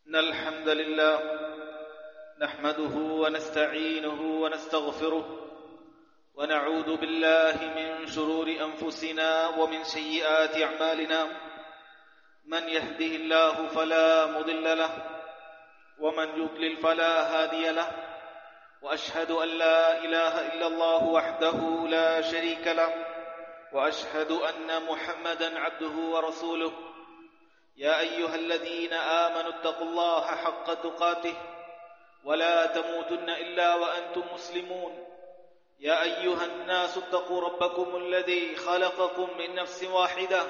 إن الحمد لله نحمده ونستعينه ونستغفره ونعوذ بالله من شرور أنفسنا ومن سيئات أعمالنا من يهده الله فلا مضل له ومن يضلل فلا هادي له واشهد ان لا اله الا الله وحده لا شريك له واشهد ان محمدا عبده ورسوله يا ايها الذين امنوا اتقوا الله حق تقاته ولا تموتن الا وانتم مسلمون يا ايها الناس اتقوا ربكم الذي خلقكم من نفس واحده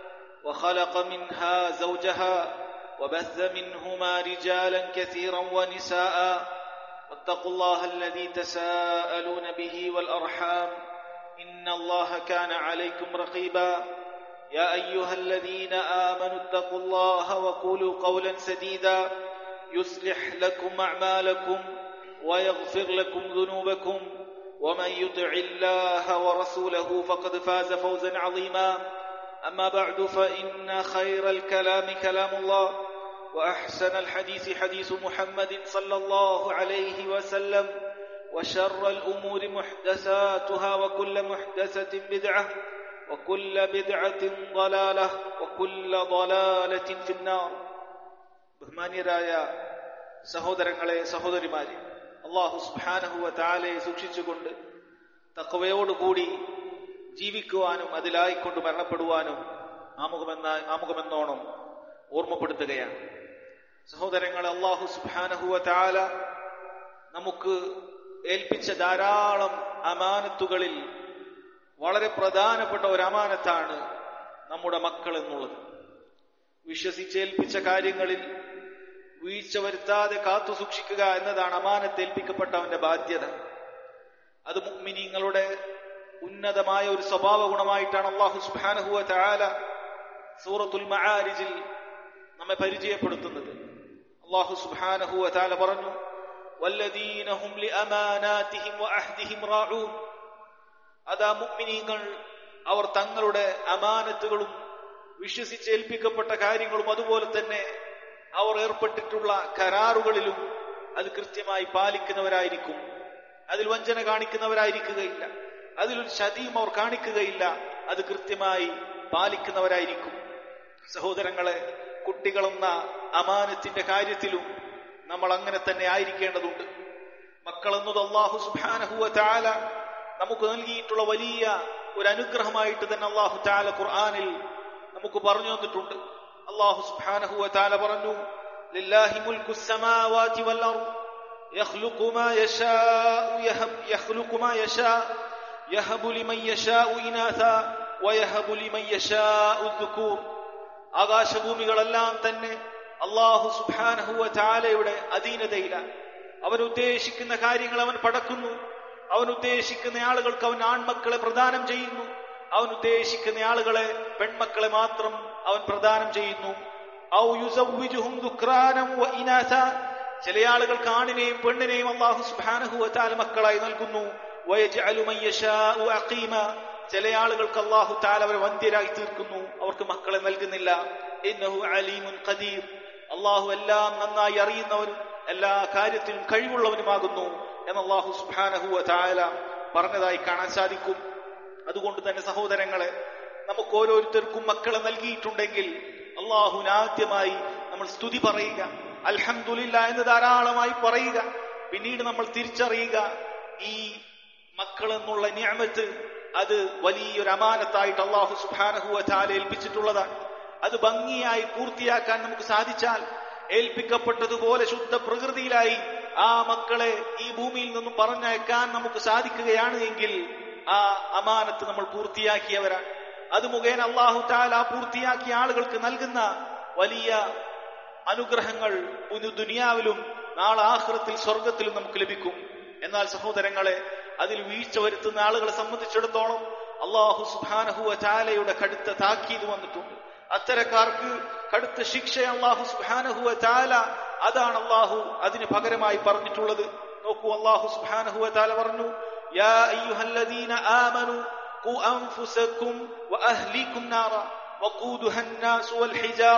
وخلق منها زوجها وبث منهما رجالا كثيرا ونساء واتقوا الله الذي تساءلون به والارحام ان الله كان عليكم رقيبا يا ايها الذين امنوا اتقوا الله وقولوا قولا سديدا يصلح لكم اعمالكم ويغفر لكم ذنوبكم ومن يطع الله ورسوله فقد فاز فوزا عظيما اما بعد فان خير الكلام كلام الله واحسن الحديث حديث محمد صلى الله عليه وسلم وشر الامور محدثاتها وكل محدثه بدعه وكل بدعه ضلاله وكل ضلاله في النار ബഹുമാന്യരായ സഹോദരങ്ങളെ സഹോദരിമാരെ അള്ളാഹു സുബാനഹുവ താലയെ സൂക്ഷിച്ചുകൊണ്ട് തക്കവയോടുകൂടി ജീവിക്കുവാനും അതിലായിക്കൊണ്ട് മരണപ്പെടുവാനും ആമുഖമെന്ന ആമുഖമെന്നോണം ഓർമ്മപ്പെടുത്തുകയാണ് സഹോദരങ്ങളെ അള്ളാഹു സുബാനഹുവ താല നമുക്ക് ഏൽപ്പിച്ച ധാരാളം അമാനത്തുകളിൽ വളരെ പ്രധാനപ്പെട്ട ഒരു അമാനത്താണ് നമ്മുടെ മക്കൾ എന്നുള്ളത് വിശ്വസിച്ചേൽപ്പിച്ച കാര്യങ്ങളിൽ വീഴ്ച വരുത്താതെ കാത്തു സൂക്ഷിക്കുക എന്നതാണ് അമാനത്ത് ഏൽപ്പിക്കപ്പെട്ടവന്റെ ബാധ്യത അത് മുഗ്മിനിങ്ങളുടെ ഉന്നതമായ ഒരു സ്വഭാവ ഗുണമായിട്ടാണ് അള്ളാഹു സുബാനഹുവ താല സൂറത്തുൽ മആരിജിൽ നമ്മെ പരിചയപ്പെടുത്തുന്നത് അള്ളാഹു സുബാനഹുവ താല പറഞ്ഞു والذين هم لأماناتهم وعهدهم راعون അതാ മുഅ്മിനീങ്ങൾ അവർ തങ്ങളുടെ അമാനത്തുകളും വിശ്വസിച്ചേൽപ്പിക്കപ്പെട്ട കാര്യങ്ങളും അതുപോലെ തന്നെ അവർ ഏർപ്പെട്ടിട്ടുള്ള കരാറുകളിലും അത് കൃത്യമായി പാലിക്കുന്നവരായിരിക്കും അതിൽ വഞ്ചന കാണിക്കുന്നവരായിരിക്കുകയില്ല അതിലൊരു ചതിയും അവർ കാണിക്കുകയില്ല അത് കൃത്യമായി പാലിക്കുന്നവരായിരിക്കും സഹോദരങ്ങളെ കുട്ടികളെന്ന അമാനത്തിന്റെ കാര്യത്തിലും നമ്മൾ അങ്ങനെ തന്നെ ആയിരിക്കേണ്ടതുണ്ട് മക്കളെന്നത് അള്ളാഹു സുബാനഹുവ താല നമുക്ക് നൽകിയിട്ടുള്ള വലിയ ഒരു അനുഗ്രഹമായിട്ട് തന്നെ അള്ളാഹു താല ഖുർആാനിൽ നമുക്ക് പറഞ്ഞു തന്നിട്ടുണ്ട് അള്ളാഹു സുബാനഹുവ താല പറഞ്ഞു لله ملك السماوات والأرض يخلق ما يشاء يهب يخلق ما يشاء يهب لمن يشاء إناثا ويهب لمن يشاء الذكور ആകാശഭൂമികളെല്ലാം തന്നെ അള്ളാഹു സുബാനഹുവ ചാലയുടെ അധീനതയിലാണ് അവൻ ഉദ്ദേശിക്കുന്ന കാര്യങ്ങൾ അവൻ പടക്കുന്നു അവൻ ഉദ്ദേശിക്കുന്ന ആളുകൾക്ക് അവൻ ആൺമക്കളെ പ്രദാനം ചെയ്യുന്നു അവൻ ഉദ്ദേശിക്കുന്ന ആളുകളെ പെൺമക്കളെ മാത്രം അവൻ പ്രദാനം ചെയ്യുന്നു ചില ആളുകൾക്ക് ആണിനെയും പെണ്ണിനെയും അള്ളാഹു സുബാനഹുവ ചാല മക്കളായി നൽകുന്നു ചില ആളുകൾക്ക് അള്ളാഹു താല അവരെ വന്ധ്യരായി തീർക്കുന്നു അവർക്ക് മക്കളെ നൽകുന്നില്ല ഇന്നഹു അലീമുൻ ഖദീർ അള്ളാഹു എല്ലാം നന്നായി അറിയുന്നവനും എല്ലാ കാര്യത്തിലും കഴിവുള്ളവനുമാകുന്നു എന്ന് അള്ളാഹു സുബാനഹുവ താല പറഞ്ഞതായി കാണാൻ സാധിക്കും അതുകൊണ്ട് തന്നെ സഹോദരങ്ങളെ നമുക്ക് ഓരോരുത്തർക്കും മക്കളെ നൽകിയിട്ടുണ്ടെങ്കിൽ അള്ളാഹുവിന് ആദ്യമായി നമ്മൾ സ്തുതി പറയുക അൽഹംദുലില്ല എന്ന് ധാരാളമായി പറയുക പിന്നീട് നമ്മൾ തിരിച്ചറിയുക ഈ മക്കൾ എന്നുള്ള നിയമത്ത് അത് വലിയൊരു അമാനത്തായിട്ട് അള്ളാഹു സുബാനഹുവ ചാല ഏൽപ്പിച്ചിട്ടുള്ളതാണ് അത് ഭംഗിയായി പൂർത്തിയാക്കാൻ നമുക്ക് സാധിച്ചാൽ ഏൽപ്പിക്കപ്പെട്ടതുപോലെ ശുദ്ധ പ്രകൃതിയിലായി ആ മക്കളെ ഈ ഭൂമിയിൽ നിന്നും പറഞ്ഞയക്കാൻ നമുക്ക് സാധിക്കുകയാണ് എങ്കിൽ ആ അമാനത്ത് നമ്മൾ പൂർത്തിയാക്കിയവരാണ് അത് മുഖേന അള്ളാഹു താല പൂർത്തിയാക്കിയ ആളുകൾക്ക് നൽകുന്ന വലിയ അനുഗ്രഹങ്ങൾ ദുനിയാവിലും നാളെ ആഹൃത്തിൽ സ്വർഗത്തിലും നമുക്ക് ലഭിക്കും എന്നാൽ സഹോദരങ്ങളെ അതിൽ വീഴ്ച വരുത്തുന്ന ആളുകളെ സംബന്ധിച്ചിടത്തോളം അള്ളാഹു സുബാനഹുവ ചാലയുടെ കടുത്ത താക്കീത് വന്നിട്ടുണ്ട് അത്തരക്കാർക്ക് കടുത്ത ശിക്ഷ അള്ളാഹു സുബാനഹുവ ചാല അതാണ് അള്ളാഹു അതിന് പകരമായി പറഞ്ഞിട്ടുള്ളത് നോക്കൂ അള്ളാഹു സുബാനഹുവ ചാല പറഞ്ഞു യാ അയ്യുഹല്ലദീന ആമനു قوا أنفسكم وأهليكم نارا وقودها الناس والحجارة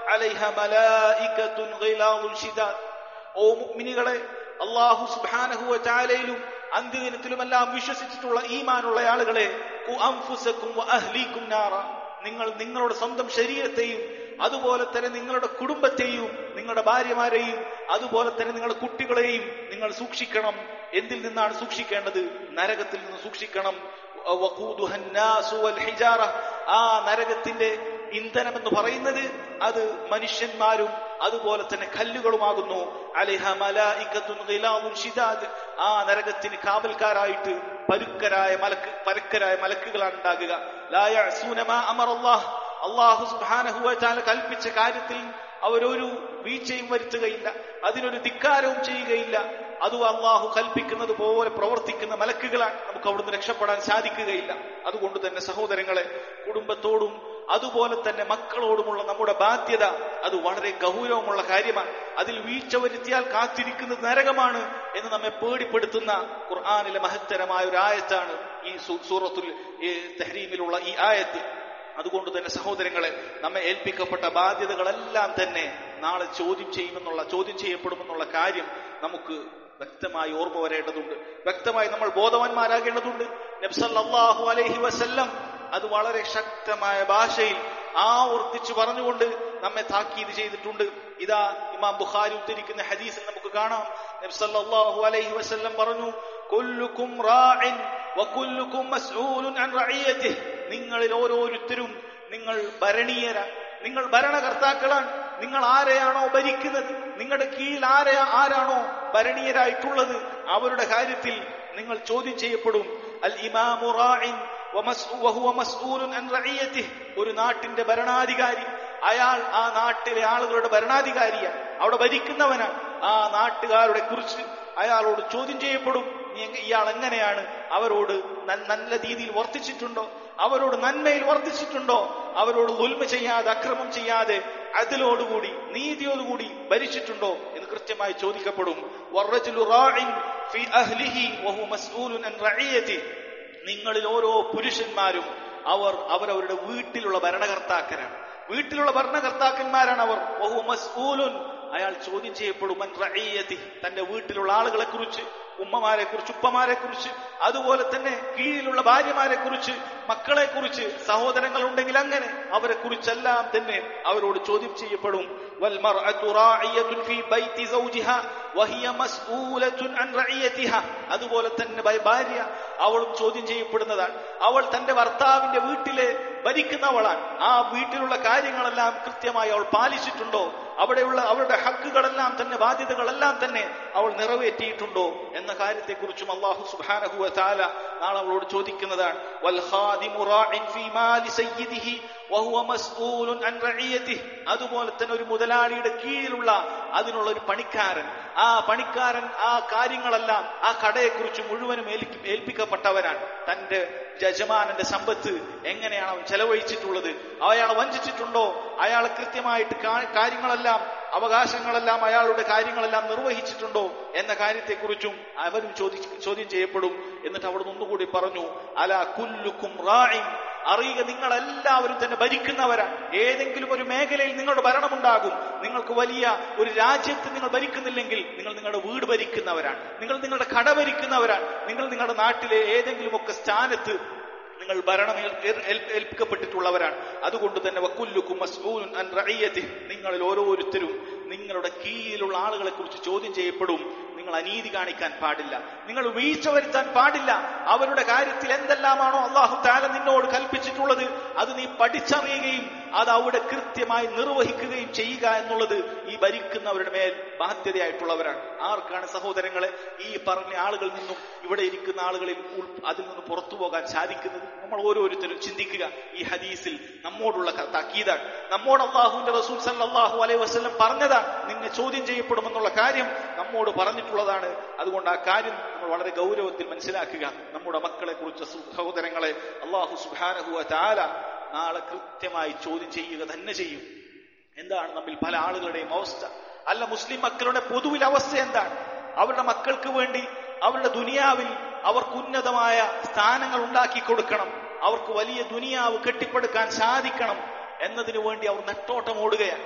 അലൈഹ മലായികത്തുൻ ഗിലാദുൻ ശിദാദ് ഓ മുഅ്മിനുകളെ അല്ലാഹു സുബ്ഹാനഹു വ തആലയിലും അന്ത്യദിനത്തിലുമെല്ലാം വിശ്വസിച്ചിട്ടുള്ള ഈമാനുള്ള ആളുകളെ ഖു അൻഫുസക്കും വ അഹ്ലീക്കും നാറ നിങ്ങൾ നിങ്ങളുടെ സ്വന്തം ശരീരത്തെയും അതുപോലെ തന്നെ നിങ്ങളുടെ കുടുംബത്തെയും നിങ്ങളുടെ ഭാര്യമാരെയും അതുപോലെ തന്നെ നിങ്ങളുടെ കുട്ടികളെയും നിങ്ങൾ സൂക്ഷിക്കണം എന്തിൽ നിന്നാണ് സൂക്ഷിക്കേണ്ടത് നരകത്തിൽ നിന്ന് സൂക്ഷിക്കണം വഖൂദുഹ الناس والحجارة. ആ നരകത്തിന്റെ ഇന്ധനം എന്ന് പറയുന്നത് അത് മനുഷ്യന്മാരും അതുപോലെ തന്നെ കല്ലുകളുമാകുന്നു അലിഹ മലായികത്തുൻ ഗിലാദുൻ ശിദാദ് ആ നരകത്തിന് കാവൽക്കാരായിട്ട് പരുക്കരായ മലക്ക് പരക്കരായ മലക്കുകളാണ് ഉണ്ടാകുക ലാ യഅസൂന മാ അമറല്ലാഹ് അള്ളാഹു സുബ്ഹാനഹു വ തആല കൽപ്പിച്ച കാര്യത്തിൽ അവരൊരു വീഴ്ചയും വരുത്തുകയില്ല അതിനൊരു ധിക്കാരവും ചെയ്യുകയില്ല അതും അള്ളാഹു കൽപ്പിക്കുന്നത് പോലെ പ്രവർത്തിക്കുന്ന മലക്കുകളാണ് നമുക്ക് അവിടുന്ന് രക്ഷപ്പെടാൻ സാധിക്കുകയില്ല അതുകൊണ്ട് തന്നെ സഹോദരങ്ങളെ കുടുംബത്തോടും അതുപോലെ തന്നെ മക്കളോടുമുള്ള നമ്മുടെ ബാധ്യത അത് വളരെ ഗൗരവമുള്ള കാര്യമാണ് അതിൽ വീഴ്ച വരുത്തിയാൽ കാത്തിരിക്കുന്നത് നരകമാണ് എന്ന് നമ്മെ പേടിപ്പെടുത്തുന്ന ഖുർആാനിലെ മഹത്തരമായ ഒരു ആയത്താണ് ഈ സൂ- സൂറത്തുൽ ഈ തെഹ്രീമിലുള്ള ഈ ആയത്ത് അതുകൊണ്ട് തന്നെ സഹോദരങ്ങളെ നമ്മെ ഏൽപ്പിക്കപ്പെട്ട ബാധ്യതകളെല്ലാം തന്നെ നാളെ ചോദ്യം ചെയ്യുമെന്നുള്ള ചോദ്യം ചെയ്യപ്പെടുമെന്നുള്ള കാര്യം നമുക്ക് വ്യക്തമായി ഓർമ്മ വരേണ്ടതുണ്ട് വ്യക്തമായി നമ്മൾ ബോധവാന്മാരാകേണ്ടതുണ്ട് നബ്സല്ലാഹു അലൈഹി വസല്ലം അത് വളരെ ശക്തമായ ഭാഷയിൽ ആവർത്തിച്ച് പറഞ്ഞുകൊണ്ട് നമ്മെ താക്കീത് ചെയ്തിട്ടുണ്ട് ഇതാ ഇമാം ബുഖാരി ഉദ്ധരിക്കുന്ന ഹദീസിൽ നമുക്ക് കാണാം നബ്സല്ലാഹു അലൈഹി വസല്ലം പറഞ്ഞു കൊല്ലുക്കും റാഇൻ വകുല്ലുക്കും മസ്ഊലുൻ അൻ റഇയതിഹി നിങ്ങളിൽ ഓരോരുത്തരും നിങ്ങൾ ഭരണീയരാണ് നിങ്ങൾ ഭരണകർത്താക്കളാണ് നിങ്ങൾ ആരെയാണോ ഭരിക്കുന്നത് നിങ്ങളുടെ കീഴിൽ ആരെ ആരാണോ ഭരണീയരായിട്ടുള്ളത് അവരുടെ കാര്യത്തിൽ നിങ്ങൾ ചോദ്യം ചെയ്യപ്പെടും അൽ ഇമാമു റാഇൻ വമസ്ഊ- വഹുവ മസ്ഊലുൻ അൻ റഇയതിഹി. ഒരു നാട്ടിന്റെ ഭരണാധികാരി അയാൾ ആ നാട്ടിലെ ആളുകളുടെ ഭരണാധികാരിയാണ് അവിടെ ഭരിക്കുന്നവനാണ് ആ നാട്ടുകാരുടെ കുറിച്ച് അയാളോട് ചോദ്യം ചെയ്യപ്പെടും നീ എങ്ങ- ഇയാൾ എങ്ങനെയാണ് അവരോട് ന- നല്ല രീതിയിൽ വർത്തിച്ചിട്ടുണ്ടോ അവരോട് നന്മയിൽ വർദ്ധിച്ചിട്ടുണ്ടോ അവരോട് ഉൽമ ചെയ്യാതെ അക്രമം ചെയ്യാതെ അതിലോടുകൂടി നീതിയോടുകൂടി ഭരിച്ചിട്ടുണ്ടോ എന്ന് കൃത്യമായി ചോദിക്കപ്പെടും വറജുലു റാഇൻ ഫി അഹ്ലിഹി വഹു മസ്ഊലുൻ അൻ റഇയതി നിങ്ങളിൽ ഓരോ പുരുഷന്മാരും അവർ അവരവരുടെ വീട്ടിലുള്ള ഭരണകർത്താക്കരാണ് വീട്ടിലുള്ള ഭരണകർത്താക്കന്മാരാണ് അവർ വഹു മസ്ഊലുൻ അയാൾ ചോദ്യം ചെയ്യപ്പെടും അൻ റഇയതി തന്റെ വീട്ടിലുള്ള ആളുകളെ കുറിച്ച് ഉമ്മമാരെ കുറിച്ച് ഉപ്പമാരെ കുറിച്ച് അതുപോലെ തന്നെ കീഴിലുള്ള ഭാര്യമാരെ കുറിച്ച് മക്കളെ കുറിച്ച് സഹോദരങ്ങൾ ഉണ്ടെങ്കിൽ അങ്ങനെ അവരെ കുറിച്ചെല്ലാം തന്നെ അവരോട് ചോദ്യം ചെയ്യപ്പെടും والمرأة راعية في بيت زوجها وهي مسؤولة عن رعيتها അതുപോലെ തന്നെ ഭ- ഭാര്യ അവളും ചോദ്യം ചെയ്യപ്പെടുന്നതാണ് അവൾ തന്റെ ഭർത്താവിന്റെ വീട്ടിലെ ഭരിക്കുന്നവളാണ് ആ വീട്ടിലുള്ള കാര്യങ്ങളെല്ലാം കൃത്യമായി അവൾ പാലിച്ചിട്ടുണ്ടോ അവിടെയുള്ള അവളുടെ ഹക്കുകളെല്ലാം തന്നെ ബാധ്യതകളെല്ലാം തന്നെ അവൾ നിറവേറ്റിയിട്ടുണ്ടോ എന്ന കാര്യത്തെക്കുറിച്ചും അള്ളാഹു സുബ്ഹാനഹു വ തആല നാളെ അവളോട് ചോദിക്കുന്നതാണ് വൽ ഖാദിമു റാഇൻ ഫീ മാലി സയ്യിദിഹി വഹുവ മസ്ഊലുൻ അൻ റഇയതിഹി അതുപോലെ തന്നെ ഒരു മുതലാളിയുടെ കീഴിലുള്ള അതിനുള്ള ഒരു പണിക്കാരൻ ആ പണിക്കാരൻ ആ കാര്യങ്ങളെല്ലാം ആ കടയെക്കുറിച്ച് മുഴുവനും ഏൽപ്പി- ഏൽപ്പിക്കപ്പെട്ടവനാണ് തന്റെ യജമാനന്റെ സമ്പത്ത് എങ്ങനെയാണ് അവൻ ചെലവഴിച്ചിട്ടുള്ളത് അയാളെ വഞ്ചിച്ചിട്ടുണ്ടോ അയാൾ കൃത്യമായിട്ട് കാ- കാര്യങ്ങളെല്ലാം അവകാശങ്ങളെല്ലാം അയാളുടെ കാര്യങ്ങളെല്ലാം നിർവഹിച്ചിട്ടുണ്ടോ എന്ന കാര്യത്തെക്കുറിച്ചും അവരും ചോദി ചോദ്യം ചെയ്യപ്പെടും എന്നിട്ട് അവിടെ നിന്നുകൂടി പറഞ്ഞു അല കുല്ലുക്കും റായിൻ അറിയുക നിങ്ങളെല്ലാവരും തന്നെ ഭരിക്കുന്നവരാണ് ഏതെങ്കിലും ഒരു മേഖലയിൽ നിങ്ങളുടെ ഭരണമുണ്ടാകും നിങ്ങൾക്ക് വലിയ ഒരു രാജ്യത്ത് നിങ്ങൾ ഭരിക്കുന്നില്ലെങ്കിൽ നിങ്ങൾ നിങ്ങളുടെ വീട് ഭരിക്കുന്നവരാണ് നിങ്ങൾ നിങ്ങളുടെ കട ഭരിക്കുന്നവരാണ് നിങ്ങൾ നിങ്ങളുടെ നാട്ടിലെ ഏതെങ്കിലുമൊക്കെ സ്ഥാനത്ത് നിങ്ങൾ ഭരണം ഏൽ- ഏൽ- ഏൽ- ഏൽപ്പിക്കപ്പെട്ടിട്ടുള്ളവരാണ് അതുകൊണ്ട് തന്നെ വക്കുല്ലുക്കും മസ്ഊലുൻ അൻ റഇയതിഹി. നിങ്ങളിൽ ഓരോരുത്തരും നിങ്ങളുടെ കീഴിലുള്ള ആളുകളെ കുറിച്ച് ചോദ്യം ചെയ്യപ്പെടും നിങ്ങൾ അനീതി കാണിക്കാൻ പാടില്ല നിങ്ങൾ വീഴ്ച വരുത്താൻ പാടില്ല അവരുടെ കാര്യത്തിൽ എന്തെല്ലാമാണോ അള്ളാഹു താല നിന്നോട് കൽപ്പിച്ചിട്ടുള്ളത് അത് നീ പഠിച്ചറിയുകയും അത് അവിടെ കൃത്യമായി നിർവഹിക്കുകയും ചെയ്യുക എന്നുള്ളത് ഈ ഭരിക്കുന്നവരുടെ മേൽ ബാധ്യതയായിട്ടുള്ളവരാണ് ആർക്കാണ് സഹോദരങ്ങളെ ഈ പറഞ്ഞ ആളുകളിൽ നിന്നും ഇവിടെ ഇരിക്കുന്ന ആളുകളിൽ ഉൾ- അതിൽ നിന്ന് പുറത്തു പോകാൻ സാധിക്കുന്നത് നമ്മൾ ഓരോരുത്തരും ചിന്തിക്കുക ഈ ഹദീസിൽ നമ്മോടുള്ള ക- താക്കീതാണ് നമ്മോട് അള്ളാഹുവിന്റെ റസൂൽ സല്ലല്ലാഹു അലൈഹി വസല്ലം പറഞ്ഞതാണ് നിന്നെ ചോദ്യം ചെയ്യപ്പെടുമെന്നുള്ള കാര്യം നമ്മോട് പറഞ്ഞിട്ടുള്ളതാണ് അതുകൊണ്ട് ആ കാര്യം നമ്മൾ വളരെ ഗൗരവത്തിൽ മനസ്സിലാക്കുക നമ്മുടെ മക്കളെ കുറിച്ച് സഹോദരങ്ങളെ അള്ളാഹു സുബാനഹുവ താല നാളെ കൃത്യമായി ചോദ്യം ചെയ്യുക തന്നെ ചെയ്യും എന്താണ് നമ്മിൽ പല ആളുകളുടെയും അവസ്ഥ അല്ല മുസ്ലിം മക്കളുടെ പൊതുവിൽ അവസ്ഥ എന്താണ് അവരുടെ മക്കൾക്ക് വേണ്ടി അവരുടെ ദുനിയാവിൽ അവർക്ക് ഉന്നതമായ സ്ഥാനങ്ങൾ ഉണ്ടാക്കി കൊടുക്കണം അവർക്ക് വലിയ ദുനിയാവ് കെട്ടിപ്പടുക്കാൻ സാധിക്കണം എന്നതിനു വേണ്ടി അവർ നെട്ടോട്ടം ഓടുകയാണ്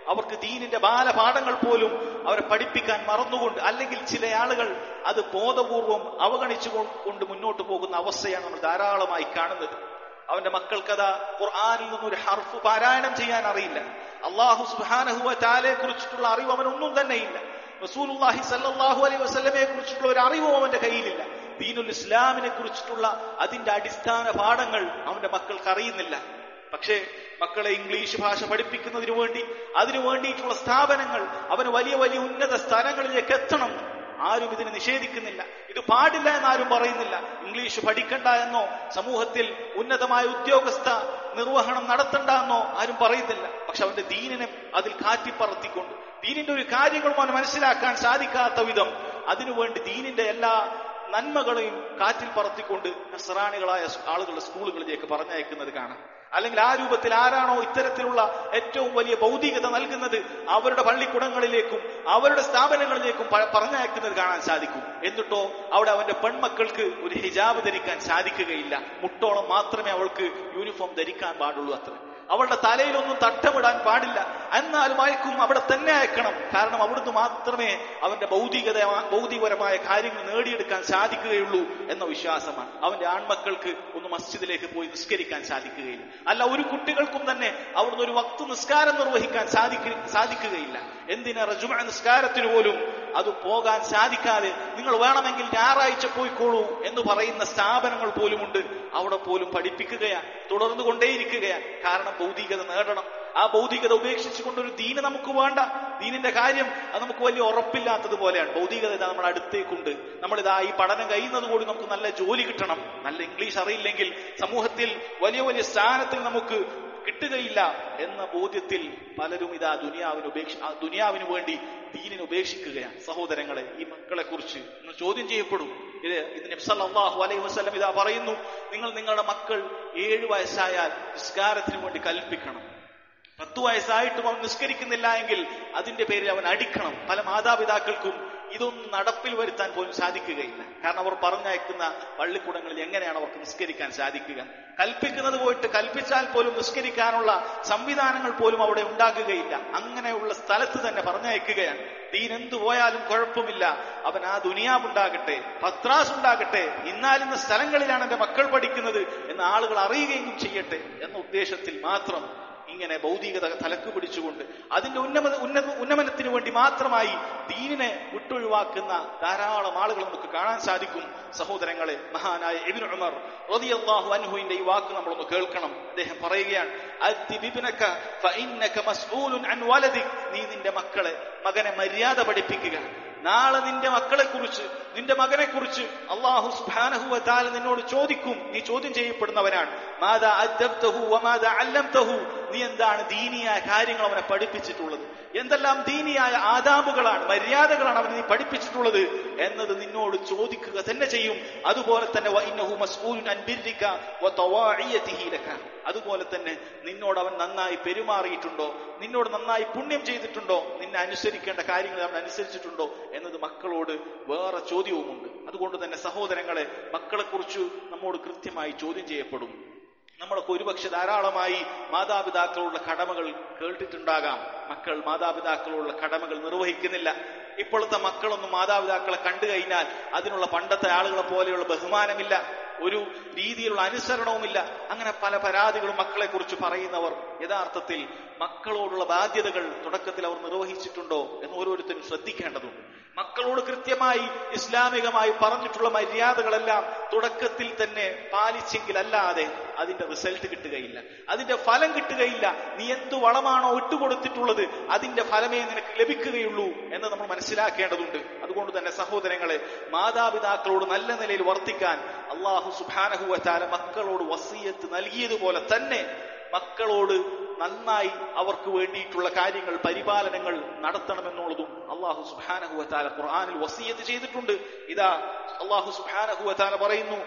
അവർക്ക് ദീനിന്റെ ബാലപാഠങ്ങൾ പോലും അവരെ പഠിപ്പിക്കാൻ മറന്നുകൊണ്ട് അല്ലെങ്കിൽ ചില ആളുകൾ അത് ബോധപൂർവം അവഗണിച്ചു കൊണ്ട് മുന്നോട്ട് പോകുന്ന അവസ്ഥയാണ് നമ്മൾ ധാരാളമായി കാണുന്നത് അവന്റെ മക്കൾക്കതാ ഖുർആാനിൽ നിന്നൊരു ഹർഫ് പാരായണം ചെയ്യാൻ അറിയില്ല അള്ളാഹു സുബാനഹുവ താലെ കുറിച്ചിട്ടുള്ള അറിവ് അവനൊന്നും തന്നെയില്ല റസൂലുള്ളാഹി സല്ലല്ലാഹു അലൈഹി വസല്ലമയെ കുറിച്ചിട്ടുള്ള ഒരു അറിവും അവന്റെ കയ്യിലില്ല ദീനുൽ ഇസ്ലാമിനെ കുറിച്ചിട്ടുള്ള അതിന്റെ അടിസ്ഥാന പാഠങ്ങൾ അവന്റെ മക്കൾക്ക് അറിയുന്നില്ല പക്ഷേ മക്കളെ ഇംഗ്ലീഷ് ഭാഷ പഠിപ്പിക്കുന്നതിന് വേണ്ടി അതിനു വേണ്ടിയിട്ടുള്ള സ്ഥാപനങ്ങൾ അവന് വലിയ വലിയ ഉന്നത സ്ഥലങ്ങളിലേക്ക് എത്തണം ആരും ഇതിനെ നിഷേധിക്കുന്നില്ല ഇത് പാടില്ല എന്നാരും പറയുന്നില്ല ഇംഗ്ലീഷ് പഠിക്കണ്ട എന്നോ സമൂഹത്തിൽ ഉന്നതമായ ഉദ്യോഗസ്ഥ നിർവഹണം നടത്തണ്ട എന്നോ ആരും പറയുന്നില്ല പക്ഷെ അവന്റെ ദീനിനെ അതിൽ കാറ്റിപ്പറത്തിക്കൊണ്ട് ദീനിന്റെ ഒരു കാര്യങ്ങളും അവന് മനസ്സിലാക്കാൻ സാധിക്കാത്ത വിധം അതിനുവേണ്ടി ദീനിന്റെ എല്ലാ നന്മകളെയും കാറ്റിൽ പറത്തിക്കൊണ്ട് നസറാണികളായ ആളുകളുടെ സ്കൂളുകളിലേക്ക് പറഞ്ഞയക്കുന്നത് കാണാം അല്ലെങ്കിൽ ആ രൂപത്തിൽ ആരാണോ ഇത്തരത്തിലുള്ള ഏറ്റവും വലിയ ഭൗതികത നൽകുന്നത് അവരുടെ പള്ളിക്കുടങ്ങളിലേക്കും അവരുടെ സ്ഥാപനങ്ങളിലേക്കും പറഞ്ഞയക്കുന്നത് കാണാൻ സാധിക്കും എന്നിട്ടോ അവിടെ അവന്റെ പെൺമക്കൾക്ക് ഒരു ഹിജാബ് ധരിക്കാൻ സാധിക്കുകയില്ല മുട്ടോളം മാത്രമേ അവൾക്ക് യൂണിഫോം ധരിക്കാൻ പാടുള്ളൂ അത്ര അവളുടെ തലയിലൊന്നും തട്ടമിടാൻ പാടില്ല എന്നാലും അയക്കും അവിടെ തന്നെ അയക്കണം കാരണം അവിടുന്ന് മാത്രമേ അവന്റെ ഭൗതികത ഭൗതികപരമായ കാര്യങ്ങൾ നേടിയെടുക്കാൻ സാധിക്കുകയുള്ളൂ എന്ന വിശ്വാസമാണ് അവന്റെ ആൺമക്കൾക്ക് ഒന്ന് മസ്ജിദിലേക്ക് പോയി നിസ്കരിക്കാൻ സാധിക്കുകയില്ല അല്ല ഒരു കുട്ടികൾക്കും തന്നെ അവിടുന്ന് ഒരു വക്ത് നിസ്കാരം നിർവഹിക്കാൻ സാധിക്ക സാധിക്കുകയില്ല എന്തിനാ റജുമ നിസ്കാരത്തിന് പോലും അത് പോകാൻ സാധിക്കാതെ നിങ്ങൾ വേണമെങ്കിൽ ഞായറാഴ്ച പോയിക്കോളൂ എന്ന് പറയുന്ന സ്ഥാപനങ്ങൾ പോലുമുണ്ട് അവിടെ പോലും പഠിപ്പിക്കുകയാണ് തുടർന്നു കൊണ്ടേയിരിക്കുകയാണ് കാരണം ഭൗതികത നേടണം ആ ഭൗതികത ഉപേക്ഷിച്ചുകൊണ്ട് ഒരു ദീന് നമുക്ക് വേണ്ട ദീനിന്റെ കാര്യം അത് നമുക്ക് വലിയ ഉറപ്പില്ലാത്തത് പോലെയാണ് ഭൗതികത ഇതാ നമ്മുടെ അടുത്തേക്കുണ്ട് നമ്മളിതാ ഈ പഠനം കഴിയുന്നത് കൂടി നമുക്ക് നല്ല ജോലി കിട്ടണം നല്ല ഇംഗ്ലീഷ് അറിയില്ലെങ്കിൽ സമൂഹത്തിൽ വലിയ വലിയ സ്ഥാനത്തിൽ നമുക്ക് കിട്ടുകയില്ല എന്ന ബോധ്യത്തിൽ പലരും ഇതാ ദുനിയാവിന് ഉപേക്ഷ ദുനിയാവിന് വേണ്ടി ദീനിനെ ഉപേക്ഷിക്കുകയാണ് സഹോദരങ്ങളെ ഈ മക്കളെ കുറിച്ച് നിങ്ങൾ ചോദ്യം ചെയ്യപ്പെടും ഇത് ഇത് നബ്സല്ലാഹു അലൈഹി വസ്ലം ഇതാ പറയുന്നു നിങ്ങൾ നിങ്ങളുടെ മക്കൾ ഏഴു വയസ്സായാൽ നിസ്കാരത്തിന് വേണ്ടി കൽപ്പിക്കണം പത്തു വയസ്സായിട്ടും അവൻ നിസ്കരിക്കുന്നില്ല എങ്കിൽ അതിന്റെ പേരിൽ അവൻ അടിക്കണം പല മാതാപിതാക്കൾക്കും ഇതൊന്നും നടപ്പിൽ വരുത്താൻ പോലും സാധിക്കുകയില്ല കാരണം അവർ പറഞ്ഞയക്കുന്ന പള്ളിക്കൂടങ്ങളിൽ എങ്ങനെയാണ് അവർക്ക് നിസ്കരിക്കാൻ സാധിക്കുക കൽപ്പിക്കുന്നത് പോയിട്ട് കൽപ്പിച്ചാൽ പോലും നിസ്കരിക്കാനുള്ള സംവിധാനങ്ങൾ പോലും അവിടെ ഉണ്ടാകുകയില്ല അങ്ങനെയുള്ള സ്ഥലത്ത് തന്നെ പറഞ്ഞയക്കുകയാണ് ദീൻ എന്തു പോയാലും കുഴപ്പമില്ല അവൻ ആ ദുനിയാവുണ്ടാകട്ടെ പത്രാസ് ഉണ്ടാകട്ടെ ഇന്നാലിന്ന സ്ഥലങ്ങളിലാണ് എന്റെ മക്കൾ പഠിക്കുന്നത് എന്ന് ആളുകൾ അറിയുകയും ചെയ്യട്ടെ എന്ന ഉദ്ദേശത്തിൽ മാത്രം ഇങ്ങനെ ഭൗതികത തലക്ക് പിടിച്ചുകൊണ്ട് അതിന്റെ ഉന്നമ ഉന്നത ഉന്നമനത്തിന് വേണ്ടി മാത്രമായി ദീനിനെ വിട്ടൊഴിവാക്കുന്ന ധാരാളം ആളുകൾ നമുക്ക് കാണാൻ സാധിക്കും സഹോദരങ്ങളെ മഹാനായ എബിൻ ഉമർ റളിയല്ലാഹു അൻഹുവിന്റെ ഈ വാക്ക് നമ്മളൊന്ന് കേൾക്കണം അദ്ദേഹം പറയുകയാണ് അദ്ദിബിബ്നക ഫഇന്നക മസ്ഊലുൻ അൻ വലദിക് നീ നിന്റെ മക്കളെ മകനെ മര്യാദ പഠിപ്പിക്കുക നാളെ നിന്റെ മക്കളെ കുറിച്ച് നിന്റെ മകനെ കുറിച്ച് അള്ളാഹു സുബാനഹുവത്താൽ നിന്നോട് ചോദിക്കും നീ ചോദ്യം ചെയ്യപ്പെടുന്നവനാണ് മാതാ അദ്ദബ്തഹു വമാതാ അല്ലംതഹു നീ എന്താണ് ദീനിയായ കാര്യങ്ങൾ അവനെ പഠിപ്പിച്ചിട്ടുള്ളത് എന്തെല്ലാം ദീനിയായ ആദാബുകളാണ് മര്യാദകളാണ് അവനെ നീ പഠിപ്പിച്ചിട്ടുള്ളത് എന്നത് നിന്നോട് ചോദിക്കുക തന്നെ ചെയ്യും അതുപോലെ തന്നെ വഇന്നഹു മസ്ഊലുൻ അൻ ബിർരിക വതവാഇയതിഹി ലക അതുപോലെ തന്നെ നിന്നോട് അവൻ നന്നായി പെരുമാറിയിട്ടുണ്ടോ നിന്നോട് നന്നായി പുണ്യം ചെയ്തിട്ടുണ്ടോ നിന്നെ അനുസരിക്കേണ്ട കാര്യങ്ങൾ അവൻ അനുസരിച്ചിട്ടുണ്ടോ എന്നത് മക്കളോട് വേറെ ചോദ്യവുമുണ്ട് അതുകൊണ്ട് തന്നെ സഹോദരങ്ങളെ മക്കളെക്കുറിച്ച് നമ്മോട് കൃത്യമായി ചോദ്യം ചെയ്യപ്പെടും നമ്മളൊക്കെ ഒരുപക്ഷെ ധാരാളമായി മാതാപിതാക്കളുള്ള കടമകൾ കേട്ടിട്ടുണ്ടാകാം മക്കൾ മാതാപിതാക്കളുള്ള കടമകൾ നിർവഹിക്കുന്നില്ല ഇപ്പോഴത്തെ മക്കളൊന്നും മാതാപിതാക്കളെ കണ്ടു കഴിഞ്ഞാൽ അതിനുള്ള പണ്ടത്തെ ആളുകളെ പോലെയുള്ള ബഹുമാനമില്ല ഒരു രീതിയിലുള്ള അനുസരണവുമില്ല അങ്ങനെ പല പരാതികളും മക്കളെ കുറിച്ച് പറയുന്നവർ യഥാർത്ഥത്തിൽ മക്കളോടുള്ള ബാധ്യതകൾ തുടക്കത്തിൽ അവർ നിർവഹിച്ചിട്ടുണ്ടോ എന്ന് ഓരോരുത്തരും ശ്രദ്ധിക്കേണ്ടതുണ്ട് മക്കളോട് കൃത്യമായി ഇസ്ലാമികമായി പറഞ്ഞിട്ടുള്ള മര്യാദകളെല്ലാം തുടക്കത്തിൽ തന്നെ പാലിച്ചെങ്കിൽ അല്ലാതെ അതിന്റെ റിസൾട്ട് കിട്ടുകയില്ല അതിന്റെ ഫലം കിട്ടുകയില്ല നീ എന്തു വളമാണോ ഇട്ടുകൊടുത്തിട്ടുള്ളത് അതിന്റെ ഫലമേ നിനക്ക് ലഭിക്കുകയുള്ളൂ എന്ന് നമ്മൾ മനസ്സിലാക്കേണ്ടതുണ്ട് അതുകൊണ്ട് തന്നെ സഹോദരങ്ങളെ മാതാപിതാക്കളോട് നല്ല നിലയിൽ വർത്തിക്കാൻ അള്ളാഹു സുബാനഹുവറ്റാല മക്കളോട് വസീയത്ത് നൽകിയതുപോലെ തന്നെ മക്കളോട് നന്നായി അവർക്ക് വേണ്ടിയിട്ടുള്ള കാര്യങ്ങൾ പരിപാലനങ്ങൾ നടത്തണമെന്നുള്ളതും അള്ളാഹു സുബാനഹുവത്താല ഖുർആാനിൽ വസീയത്ത് ചെയ്തിട്ടുണ്ട് ഇതാ അള്ളാഹു സുബാനഹുവത്താല പറയുന്നു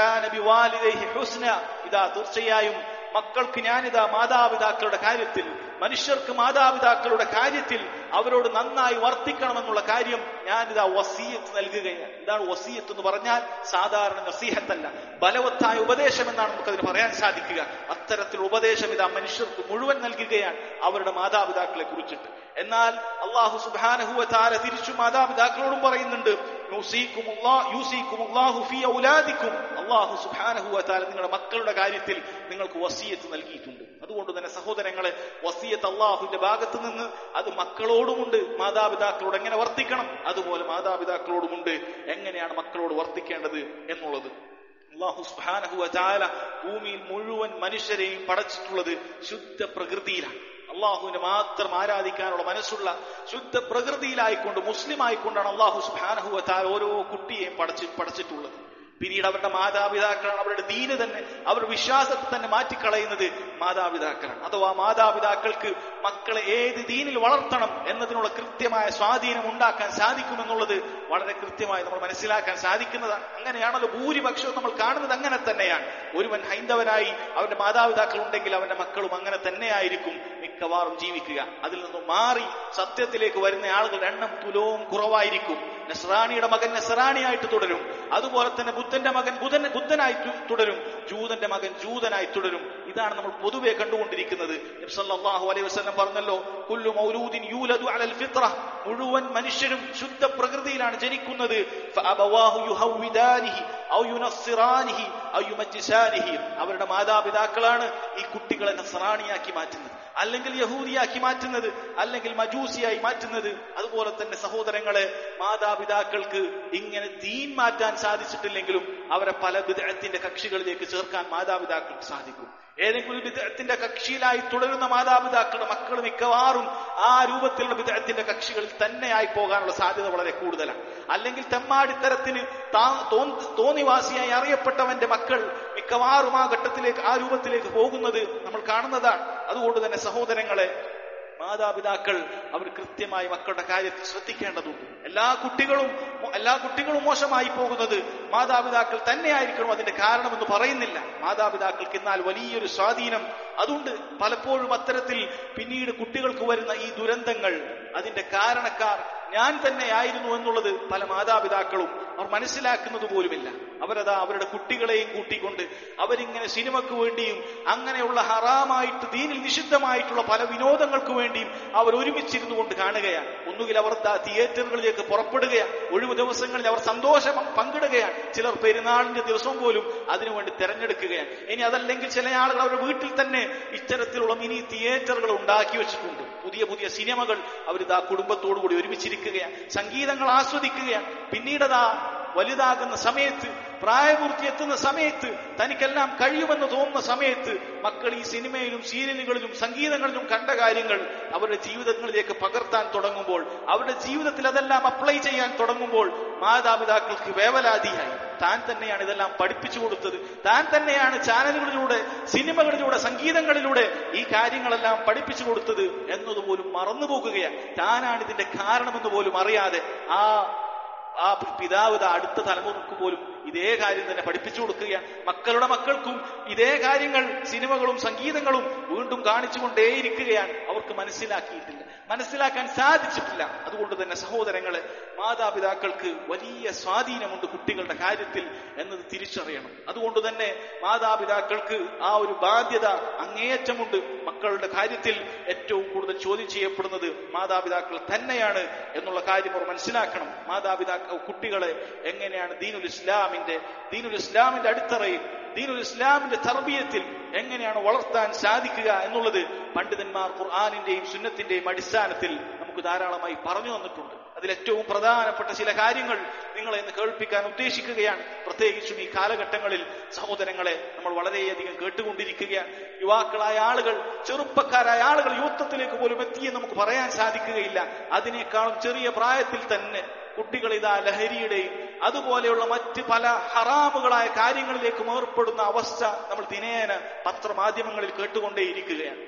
ഇതാ തീർച്ചയായും മക്കൾക്ക് ഞാനിതാ മാതാപിതാക്കളുടെ കാര്യത്തിൽ മനുഷ്യർക്ക് മാതാപിതാക്കളുടെ കാര്യത്തിൽ അവരോട് നന്നായി വർത്തിക്കണമെന്നുള്ള കാര്യം ഞാനിതാ വസീയത്ത് നൽകുകയാണ് എന്താണ് വസീയത്ത് എന്ന് പറഞ്ഞാൽ സാധാരണ നസീഹത്തല്ല ബലവത്തായ ഉപദേശം എന്നാണ് നമുക്കതിന് പറയാൻ സാധിക്കുക അത്തരത്തിലുള്ള ഉപദേശം ഇതാ മനുഷ്യർക്ക് മുഴുവൻ നൽകുകയാണ് അവരുടെ മാതാപിതാക്കളെ കുറിച്ചിട്ട് എന്നാൽ അള്ളാഹു സുബാനഹുവ താര തിരിച്ചു മാതാപിതാക്കളോടും പറയുന്നുണ്ട് അള്ളാഹു സുബാനഹുവ താര നിങ്ങളുടെ മക്കളുടെ കാര്യത്തിൽ നിങ്ങൾക്ക് വസീയത്ത് നൽകിയിട്ടുണ്ട് അതുകൊണ്ട് തന്നെ സഹോദരങ്ങളെ വസീയത്ത് അള്ളാഹുവിന്റെ ഭാഗത്ത് നിന്ന് അത് മക്കളോടുമുണ്ട് മാതാപിതാക്കളോട് എങ്ങനെ വർത്തിക്കണം അതുപോലെ മാതാപിതാക്കളോടുമുണ്ട് എങ്ങനെയാണ് മക്കളോട് വർത്തിക്കേണ്ടത് എന്നുള്ളത് അള്ളാഹു സുബാനഹുവ ചാല ഭൂമിയിൽ മുഴുവൻ മനുഷ്യരെയും പടച്ചിട്ടുള്ളത് ശുദ്ധ പ്രകൃതിയിലാണ് അള്ളാഹുവിനെ മാത്രം ആരാധിക്കാനുള്ള മനസ്സുള്ള ശുദ്ധ പ്രകൃതിയിലായിക്കൊണ്ട് മുസ്ലിം ആയിക്കൊണ്ടാണ് അള്ളാഹു സുബാനഹുവ ചാല ഓരോ കുട്ടിയെയും പടച്ച് പടച്ചിട്ടുള്ളത് പിന്നീട് അവരുടെ മാതാപിതാക്കളാണ് അവരുടെ ദീന് തന്നെ അവരുടെ വിശ്വാസത്തെ തന്നെ മാറ്റിക്കളയുന്നത് മാതാപിതാക്കളാണ് അഥവാ മാതാപിതാക്കൾക്ക് മക്കളെ ഏത് ദീനിൽ വളർത്തണം എന്നതിനുള്ള കൃത്യമായ സ്വാധീനം ഉണ്ടാക്കാൻ സാധിക്കുമെന്നുള്ളത് വളരെ കൃത്യമായി നമ്മൾ മനസ്സിലാക്കാൻ സാധിക്കുന്നതാണ് അങ്ങനെയാണല്ലോ ഭൂരിപക്ഷവും നമ്മൾ കാണുന്നത് അങ്ങനെ തന്നെയാണ് ഒരുവൻ ഹൈന്ദവനായി അവന്റെ മാതാപിതാക്കൾ ഉണ്ടെങ്കിൽ അവന്റെ മക്കളും അങ്ങനെ തന്നെയായിരിക്കും മിക്കവാറും ജീവിക്കുക അതിൽ നിന്നും മാറി സത്യത്തിലേക്ക് വരുന്ന ആളുകളുടെ എണ്ണം തുലവും കുറവായിരിക്കും നസ്രാണിയുടെ മകൻ നസ്രാണിയായിട്ട് തുടരും അതുപോലെ തന്നെ ബുദ്ധന്റെ മകൻ ബുധൻ ബുദ്ധനായി തുടരും ജൂതന്റെ മകൻ ജൂതനായി തുടരും ഇതാണ് നമ്മൾ പൊതുവെ കണ്ടുകൊണ്ടിരിക്കുന്നത് സല്ലല്ലാഹു അലൈഹി വസല്ലം പറഞ്ഞല്ലോ കുല്ലു മൗലൂദിൻ യൂലദു അലൽ ഫിത്ര മുഴുവൻ മനുഷ്യരും ശുദ്ധ പ്രകൃതിയിലാണ് ജനിക്കുന്നത് ഫഅബവാഹു യുഹവ്വിദാനിഹി ഔ യുനസ്സിറാനിഹി ഔ യുമജ്ജിസാനിഹി അവരുടെ മാതാപിതാക്കളാണ് ഈ കുട്ടികളെ നസ്രാണിയാക്കി മാറ്റുന്നത് അല്ലെങ്കിൽ യഹൂദിയാക്കി മാറ്റുന്നത് അല്ലെങ്കിൽ മജൂസിയായി മാറ്റുന്നത് അതുപോലെ തന്നെ സഹോദരങ്ങളെ മാതാപിതാക്കൾക്ക് ഇങ്ങനെ ദീൻ മാറ്റാൻ സാധിച്ചിട്ടില്ലെങ്കിലും അവരെ പല വിദഗ്ധത്തിന്റെ കക്ഷികളിലേക്ക് ചേർക്കാൻ മാതാപിതാക്കൾക്ക് സാധിക്കും ഏതെങ്കിലും വിദഗ്ധത്തിന്റെ കക്ഷിയിലായി തുടരുന്ന മാതാപിതാക്കളുടെ മക്കൾ മിക്കവാറും ആ രൂപത്തിലുള്ള വിദഗ്ധത്തിന്റെ കക്ഷികളിൽ തന്നെയായി പോകാനുള്ള സാധ്യത വളരെ കൂടുതലാണ് അല്ലെങ്കിൽ തെമ്മാടിത്തരത്തിന് തോന്നിവാസിയായി അറിയപ്പെട്ടവന്റെ മക്കൾ മിക്കവാറും ആ ഘട്ടത്തിലേക്ക് ആ രൂപത്തിലേക്ക് പോകുന്നത് നമ്മൾ കാണുന്നതാണ് അതുകൊണ്ട് തന്നെ സഹോദരങ്ങളെ മാതാപിതാക്കൾ അവർ കൃത്യമായി മക്കളുടെ കാര്യത്തിൽ ശ്രദ്ധിക്കേണ്ടതുണ്ട് എല്ലാ കുട്ടികളും എല്ലാ കുട്ടികളും മോശമായി പോകുന്നത് മാതാപിതാക്കൾ തന്നെയായിരിക്കണം അതിന്റെ കാരണമെന്ന് പറയുന്നില്ല മാതാപിതാക്കൾക്ക് എന്നാൽ വലിയൊരു സ്വാധീനം അതുണ്ട് പലപ്പോഴും അത്തരത്തിൽ പിന്നീട് കുട്ടികൾക്ക് വരുന്ന ഈ ദുരന്തങ്ങൾ അതിന്റെ കാരണക്കാർ ഞാൻ തന്നെയായിരുന്നു എന്നുള്ളത് പല മാതാപിതാക്കളും അവർ മനസ്സിലാക്കുന്നത് പോലുമില്ല അവരതാ അവരുടെ കുട്ടികളെയും കൂട്ടിക്കൊണ്ട് അവരിങ്ങനെ സിനിമക്ക് വേണ്ടിയും അങ്ങനെയുള്ള ഹറാമായിട്ട് ദീനിൽ നിഷിദ്ധമായിട്ടുള്ള പല വിനോദങ്ങൾക്ക് വേണ്ടിയും അവർ ഒരുമിച്ചിരുന്നു കൊണ്ട് കാണുകയാണ് ഒന്നുകിൽ അവർ തിയേറ്ററുകളിലേക്ക് പുറപ്പെടുകയാണ് ഒഴിവ് ദിവസങ്ങളിൽ അവർ സന്തോഷം പങ്കിടുകയാണ് ചിലർ പെരുന്നാളിന്റെ ദിവസം പോലും അതിനുവേണ്ടി തെരഞ്ഞെടുക്കുകയാണ് ഇനി അതല്ലെങ്കിൽ ചില ആളുകൾ അവരുടെ വീട്ടിൽ തന്നെ ഇത്തരത്തിലുള്ള മിനി തിയേറ്ററുകൾ ഉണ്ടാക്കി വെച്ചിട്ടുണ്ട് പുതിയ പുതിയ സിനിമകൾ അവരിതാ കുടുംബത്തോടുകൂടി ഒരുമിച്ചിരിക്കുകയാണ് സംഗീതങ്ങൾ ആസ്വദിക്കുകയാണ് പിന്നീടതാ വലുതാകുന്ന സമയത്ത് പ്രായപൂർത്തി എത്തുന്ന സമയത്ത് തനിക്കെല്ലാം കഴിയുമെന്ന് തോന്നുന്ന സമയത്ത് മക്കൾ ഈ സിനിമയിലും സീരിയലുകളിലും സംഗീതങ്ങളിലും കണ്ട കാര്യങ്ങൾ അവരുടെ ജീവിതങ്ങളിലേക്ക് പകർത്താൻ തുടങ്ങുമ്പോൾ അവരുടെ ജീവിതത്തിൽ അതെല്ലാം അപ്ലൈ ചെയ്യാൻ തുടങ്ങുമ്പോൾ മാതാപിതാക്കൾക്ക് വേവലാതിയായി താൻ തന്നെയാണ് ഇതെല്ലാം പഠിപ്പിച്ചു കൊടുത്തത് താൻ തന്നെയാണ് ചാനലുകളിലൂടെ സിനിമകളിലൂടെ സംഗീതങ്ങളിലൂടെ ഈ കാര്യങ്ങളെല്ലാം പഠിപ്പിച്ചു കൊടുത്തത് എന്നതുപോലും മറന്നുപോകുകയാണ് താനാണ് ഇതിന്റെ കാരണമെന്ന് പോലും അറിയാതെ ആ ആ പിതാവ് അടുത്ത തലമുറക്ക് പോലും ഇതേ കാര്യം തന്നെ പഠിപ്പിച്ചു കൊടുക്കുകയാണ് മക്കളുടെ മക്കൾക്കും ഇതേ കാര്യങ്ങൾ സിനിമകളും സംഗീതങ്ങളും വീണ്ടും കാണിച്ചുകൊണ്ടേയിരിക്കുകയാണ് അവർക്ക് മനസ്സിലാക്കിയിട്ടില്ല മനസ്സിലാക്കാൻ സാധിച്ചിട്ടില്ല അതുകൊണ്ട് തന്നെ സഹോദരങ്ങളെ മാതാപിതാക്കൾക്ക് വലിയ സ്വാധീനമുണ്ട് കുട്ടികളുടെ കാര്യത്തിൽ എന്നത് തിരിച്ചറിയണം അതുകൊണ്ട് തന്നെ മാതാപിതാക്കൾക്ക് ആ ഒരു ബാധ്യത അങ്ങേയറ്റമുണ്ട് മക്കളുടെ കാര്യത്തിൽ ഏറ്റവും കൂടുതൽ ചോദ്യം ചെയ്യപ്പെടുന്നത് മാതാപിതാക്കൾ തന്നെയാണ് എന്നുള്ള കാര്യം അവർ മനസ്സിലാക്കണം മാതാപിതാക്കൾ കുട്ടികളെ എങ്ങനെയാണ് ദീനുൽ ഇസ്ലാമിന്റെ ദീനുൽ ഇസ്ലാമിന്റെ അടിത്തറയിൽ ദീനുൽ ഇസ്ലാമിന്റെ തർബീയത്തിൽ എങ്ങനെയാണ് വളർത്താൻ സാധിക്കുക എന്നുള്ളത് പണ്ഡിതന്മാർ ഖുർആാനിന്റെയും സുന്നത്തിന്റെയും അടിസ്ഥാനത്തിൽ നമുക്ക് ധാരാളമായി പറഞ്ഞു തന്നിട്ടുണ്ട് അതിൽ ഏറ്റവും പ്രധാനപ്പെട്ട ചില കാര്യങ്ങൾ നിങ്ങളെ ഇന്ന് കേൾപ്പിക്കാൻ ഉദ്ദേശിക്കുകയാണ് പ്രത്യേകിച്ചും ഈ കാലഘട്ടങ്ങളിൽ സഹോദരങ്ങളെ നമ്മൾ വളരെയധികം കേട്ടുകൊണ്ടിരിക്കുകയാണ് യുവാക്കളായ ആളുകൾ ചെറുപ്പക്കാരായ ആളുകൾ യുവത്വത്തിലേക്ക് പോലും എത്തിയെന്ന് നമുക്ക് പറയാൻ സാധിക്കുകയില്ല അതിനേക്കാളും ചെറിയ പ്രായത്തിൽ തന്നെ കുട്ടികൾ ഇതാ ലഹരിയുടെയും അതുപോലെയുള്ള മറ്റ് പല ഹറാമുകളായ കാര്യങ്ങളിലേക്കും ഏർപ്പെടുന്ന അവസ്ഥ നമ്മൾ ദിനേന പത്രമാധ്യമങ്ങളിൽ കേട്ടുകൊണ്ടേയിരിക്കുകയാണ്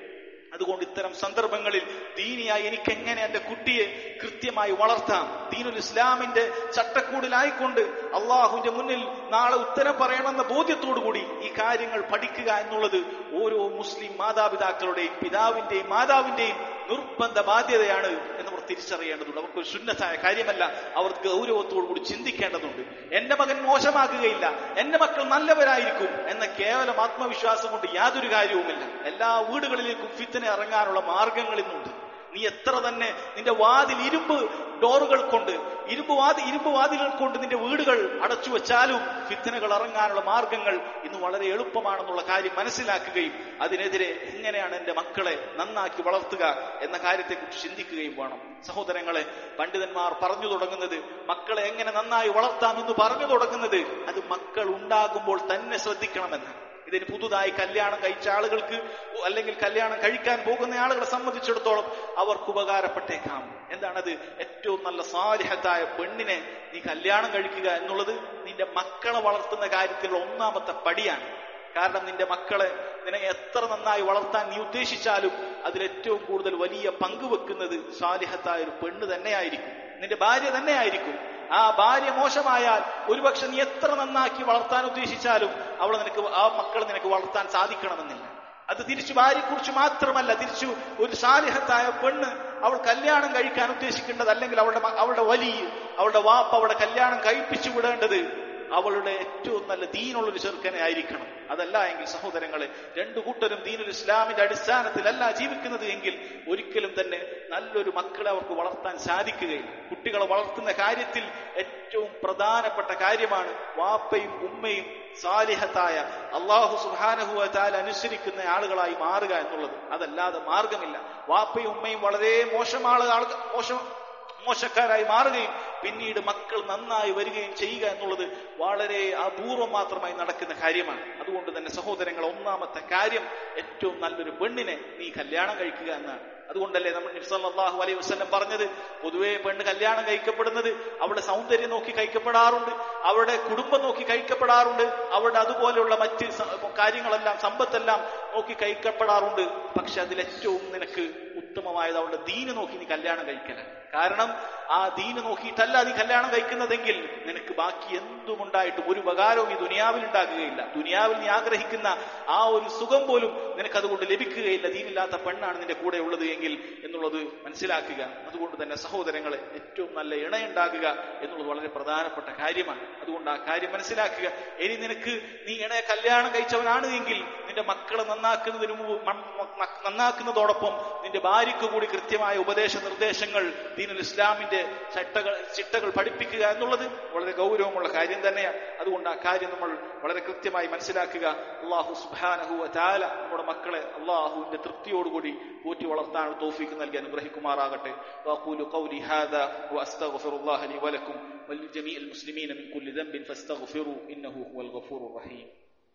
അതുകൊണ്ട് ഇത്തരം സന്ദർഭങ്ങളിൽ ദീനിയായി എനിക്ക് എങ്ങനെ എന്റെ കുട്ടിയെ കൃത്യമായി വളർത്താം ദീനുൽ ഇസ്ലാമിന്റെ ചട്ടക്കൂടിലായിക്കൊണ്ട് അള്ളാഹുവിന്റെ മുന്നിൽ നാളെ ഉത്തരം പറയണമെന്ന ബോധ്യത്തോടു കൂടി ഈ കാര്യങ്ങൾ പഠിക്കുക എന്നുള്ളത് ഓരോ മുസ്ലിം മാതാപിതാക്കളുടെയും പിതാവിന്റെയും മാതാവിന്റെയും നിർബന്ധ ബാധ്യതയാണ് എന്ന് അവർ തിരിച്ചറിയേണ്ടതുണ്ട് അവർക്ക് ഒരു ശുന്നത്തായ കാര്യമല്ല അവർ ഗൗരവത്തോടു കൂടി ചിന്തിക്കേണ്ടതുണ്ട് എന്റെ മകൻ മോശമാകുകയില്ല എന്റെ മക്കൾ നല്ലവരായിരിക്കും എന്ന കേവലം ആത്മവിശ്വാസം കൊണ്ട് യാതൊരു കാര്യവുമില്ല എല്ലാ വീടുകളിലേക്കും ഫിത്തിനെ ഇറങ്ങാനുള്ള മാർഗങ്ങൾ ഇന്നുണ്ട് നീ എത്ര തന്നെ നിന്റെ വാതിൽ ഇരുമ്പ് ഡോറുകൾ കൊണ്ട് ഇരുമ്പ് വാതി ഇരുമ്പ് വാതിലുകൾ കൊണ്ട് നിന്റെ വീടുകൾ അടച്ചു വെച്ചാലും ഫിത്തനകൾ ഇറങ്ങാനുള്ള മാർഗങ്ങൾ ഇന്ന് വളരെ എളുപ്പമാണെന്നുള്ള കാര്യം മനസ്സിലാക്കുകയും അതിനെതിരെ എങ്ങനെയാണ് എന്റെ മക്കളെ നന്നാക്കി വളർത്തുക എന്ന കാര്യത്തെക്കുറിച്ച് ചിന്തിക്കുകയും വേണം സഹോദരങ്ങളെ പണ്ഡിതന്മാർ പറഞ്ഞു തുടങ്ങുന്നത് മക്കളെ എങ്ങനെ നന്നായി വളർത്താമെന്ന് പറഞ്ഞു തുടങ്ങുന്നത് അത് മക്കൾ ഉണ്ടാകുമ്പോൾ തന്നെ ശ്രദ്ധിക്കണമെന്ന് ഇതിന് പുതുതായി കല്യാണം കഴിച്ച ആളുകൾക്ക് അല്ലെങ്കിൽ കല്യാണം കഴിക്കാൻ പോകുന്ന ആളുകളെ സംബന്ധിച്ചിടത്തോളം അവർക്ക് ഉപകാരപ്പെട്ടേക്കാം എന്താണത് ഏറ്റവും നല്ല സാലിഹത്തായ പെണ്ണിനെ നീ കല്യാണം കഴിക്കുക എന്നുള്ളത് നിന്റെ മക്കളെ വളർത്തുന്ന കാര്യത്തിലുള്ള ഒന്നാമത്തെ പടിയാണ് കാരണം നിന്റെ മക്കളെ നിന്നെ എത്ര നന്നായി വളർത്താൻ നീ ഉദ്ദേശിച്ചാലും അതിൽ ഏറ്റവും കൂടുതൽ വലിയ പങ്ക് വെക്കുന്നത് സാലിഹത്തായ ഒരു പെണ്ണ് തന്നെയായിരിക്കും നിന്റെ ഭാര്യ തന്നെയായിരിക്കും ആ ഭാര്യ മോശമായാൽ ഒരുപക്ഷെ നീ എത്ര നന്നാക്കി വളർത്താൻ ഉദ്ദേശിച്ചാലും അവളെ നിനക്ക് ആ മക്കളെ നിനക്ക് വളർത്താൻ സാധിക്കണമെന്നില്ല അത് തിരിച്ചു ഭാര്യയെക്കുറിച്ച് മാത്രമല്ല തിരിച്ചു ഒരു സാലിഹത്തായ പെണ്ണ് അവൾ കല്യാണം കഴിക്കാൻ ഉദ്ദേശിക്കേണ്ടത് അല്ലെങ്കിൽ അവളുടെ മ- അവളുടെ വലിയ അവളുടെ വാപ്പ അവളുടെ കല്യാണം കഴിപ്പിച്ചു വിടേണ്ടത് അവളുടെ ഏറ്റവും നല്ല ദീനുള്ള ഒരു ചെറുക്കനെ ആയിരിക്കണം അതല്ല എങ്കിൽ സഹോദരങ്ങളെ രണ്ടു കൂട്ടരും ദീനുൽ ഇസ്ലാമിന്റെ അടിസ്ഥാനത്തിലല്ല ജീവിക്കുന്നത് എങ്കിൽ ഒരിക്കലും തന്നെ നല്ലൊരു മക്കളെ അവർക്ക് വളർത്താൻ സാധിക്കുകയില്ല കുട്ടികളെ വളർത്തുന്ന കാര്യത്തിൽ ഏറ്റവും പ്രധാനപ്പെട്ട കാര്യമാണ് വാപ്പയും ഉമ്മയും സാലിഹത്തായ അള്ളാഹു സുഹാനഹുവ താല അനുസരിക്കുന്ന ആളുകളായി മാറുക എന്നുള്ളത് അതല്ലാതെ മാർഗമില്ല വാപ്പയും ഉമ്മയും വളരെ മോശമാള ആൾ മോശം മോശക്കാരായി മാറുകയും പിന്നീട് മക്കൾ നന്നായി വരികയും ചെയ്യുക എന്നുള്ളത് വളരെ അപൂർവം മാത്രമായി നടക്കുന്ന കാര്യമാണ് അതുകൊണ്ട് തന്നെ സഹോദരങ്ങൾ ഒന്നാമത്തെ കാര്യം ഏറ്റവും നല്ലൊരു പെണ്ണിനെ നീ കല്യാണം കഴിക്കുക എന്നാണ് അതുകൊണ്ടല്ലേ നമ്മൾ നിഫ്സല്ലാഹു അലൈഹി വസ്ലം പറഞ്ഞത് പൊതുവേ പെണ്ണ് കല്യാണം കഴിക്കപ്പെടുന്നത് അവളുടെ സൗന്ദര്യം നോക്കി കഴിക്കപ്പെടാറുണ്ട് അവരുടെ കുടുംബം നോക്കി കഴിക്കപ്പെടാറുണ്ട് അവരുടെ അതുപോലെയുള്ള മറ്റ് സ- കാര്യങ്ങളെല്ലാം സമ്പത്തെല്ലാം നോക്കി കഴിക്കപ്പെടാറുണ്ട് പക്ഷെ അതിലേറ്റവും നിനക്ക് ഉത്തമമായത് അവളുടെ ദീന് നോക്കി നീ കല്യാണം കഴിക്കലാണ് കാരണം ആ ദീന് നോക്കിയിട്ടല്ല നീ കല്യാണം കഴിക്കുന്നതെങ്കിൽ നിനക്ക് ബാക്കി എന്തുമുണ്ടായിട്ടും ഒരു ഉപകാരവും ഈ ദുനിയാവിൽ ഉണ്ടാകുകയില്ല ദുനിയാവിൽ നീ ആഗ്രഹിക്കുന്ന ആ ഒരു സുഖം പോലും നിനക്ക് അതുകൊണ്ട് ലഭിക്കുകയില്ല ദീനില്ലാത്ത പെണ്ണാണ് നിന്റെ കൂടെ ഉള്ളത് എങ്കിൽ എന്നുള്ളത് മനസ്സിലാക്കുക അതുകൊണ്ട് തന്നെ സഹോദരങ്ങളെ ഏറ്റവും നല്ല ഇണയുണ്ടാകുക എന്നുള്ളത് വളരെ പ്രധാനപ്പെട്ട കാര്യമാണ് അതുകൊണ്ട് ആ കാര്യം മനസ്സിലാക്കുക ഇനി നിനക്ക് നീ ഇണയെ കല്യാണം കഴിച്ചവനാണ് എങ്കിൽ നിന്റെ മക്കളെ നന്നാക്കുന്നതിന് മുമ്പ് മൺ- മ- നന്നാക്കുന്നതോടൊപ്പം നിന്റെ ഭാര്യയ്ക്ക് കൂടി കൃത്യമായ ഉപദേശ നിർദ്ദേശങ്ങൾ ദീനുൽ ഇസ്ലാമിന്റെ ചട്ടകൾ ചിട്ടകൾ പഠിപ്പിക്കുക എന്നുള്ളത് വളരെ ഗൗരവമുള്ള കാര്യം തന്നെയാണ് അതുകൊണ്ട് ആ കാര്യം നമ്മൾ വളരെ കൃത്യമായി മനസ്സിലാക്കുക അള്ളാഹു സുബാനഹുവ ചാല നമ്മുടെ മക്കളെ അള്ളാഹുവിന്റെ തൃപ്തിയോടുകൂടി പോറ്റി വളർത്താൻ തോഫിക്ക് നൽകി അനുഗ്രഹിക്കുമാറാകട്ടെ واقول قولي هذا واستغفر الله لي ولكم ولجميع المسلمين من كل ذنب فاستغفروا انه هو الغفور الرحيم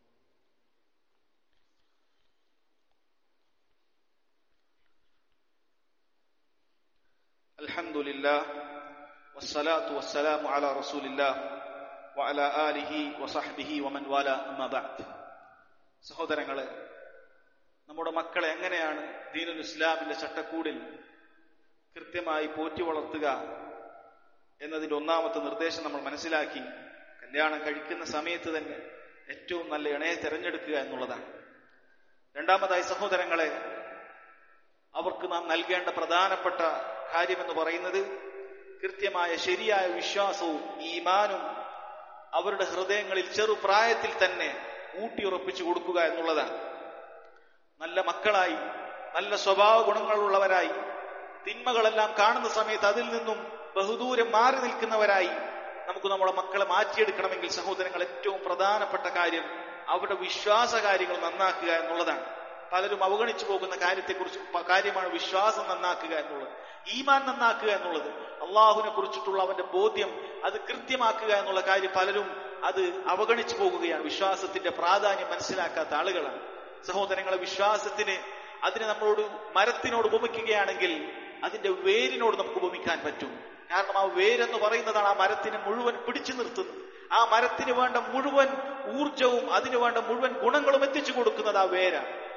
الحمد لله والصلاة والسلام على رسول الله وعلى آله وصحبه ومن والاه أما بعد സഹോദരങ്ങളെ നമ്മുടെ മക്കളെ എങ്ങനെയാണ് ദീനുൽ ഇസ്ലാമിന്റെ ചട്ടക്കൂടിൽ കൃത്യമായി പോറ്റി വളർത്തുക എന്നതിന്റെ ഒന്നാമത്തെ നിർദ്ദേശം നമ്മൾ മനസ്സിലാക്കി കല്യാണം കഴിക്കുന്ന സമയത്ത് തന്നെ ഏറ്റവും നല്ല ഇണയെ തിരഞ്ഞെടുക്കുക എന്നുള്ളതാണ് രണ്ടാമതായി സഹോദരങ്ങളെ അവർക്ക് നാം നൽകേണ്ട പ്രധാനപ്പെട്ട കാര്യമെന്ന് പറയുന്നത് കൃത്യമായ ശരിയായ വിശ്വാസവും ഈമാനും അവരുടെ ഹൃദയങ്ങളിൽ ചെറുപ്രായത്തിൽ തന്നെ ഊട്ടിയുറപ്പിച്ചു കൊടുക്കുക എന്നുള്ളതാണ് നല്ല മക്കളായി നല്ല സ്വഭാവ ഗുണങ്ങളുള്ളവരായി തിന്മകളെല്ലാം കാണുന്ന സമയത്ത് അതിൽ നിന്നും ബഹുദൂരം മാറി നിൽക്കുന്നവരായി നമുക്ക് നമ്മുടെ മക്കളെ മാറ്റിയെടുക്കണമെങ്കിൽ സഹോദരങ്ങൾ ഏറ്റവും പ്രധാനപ്പെട്ട കാര്യം അവരുടെ വിശ്വാസ കാര്യങ്ങൾ നന്നാക്കുക എന്നുള്ളതാണ് പലരും അവഗണിച്ചു പോകുന്ന കാര്യത്തെക്കുറിച്ച് പ- കാര്യമാണ് വിശ്വാസം നന്നാക്കുക എന്നുള്ളത് ഈമാൻ നന്നാക്കുക എന്നുള്ളത് അള്ളാഹുവിനെ കുറിച്ചിട്ടുള്ള അവന്റെ ബോധ്യം അത് കൃത്യമാക്കുക എന്നുള്ള കാര്യം പലരും അത് അവഗണിച്ചു പോകുകയാണ് വിശ്വാസത്തിന്റെ പ്രാധാന്യം മനസ്സിലാക്കാത്ത ആളുകളാണ് സഹോദരങ്ങളെ വിശ്വാസത്തിന് അതിനെ നമ്മളോട് മരത്തിനോട് ഉപമിക്കുകയാണെങ്കിൽ അതിന്റെ വേരിനോട് നമുക്ക് ഉപമിക്കാൻ പറ്റും കാരണം ആ വേരെന്ന് പറയുന്നതാണ് ആ മരത്തിനെ മുഴുവൻ പിടിച്ചു നിർത്തുന്നത് ആ മരത്തിന് വേണ്ട മുഴുവൻ ഊർജവും അതിന് വേണ്ട മുഴുവൻ ഗുണങ്ങളും എത്തിച്ചു കൊടുക്കുന്നത് ആ വേരാണ്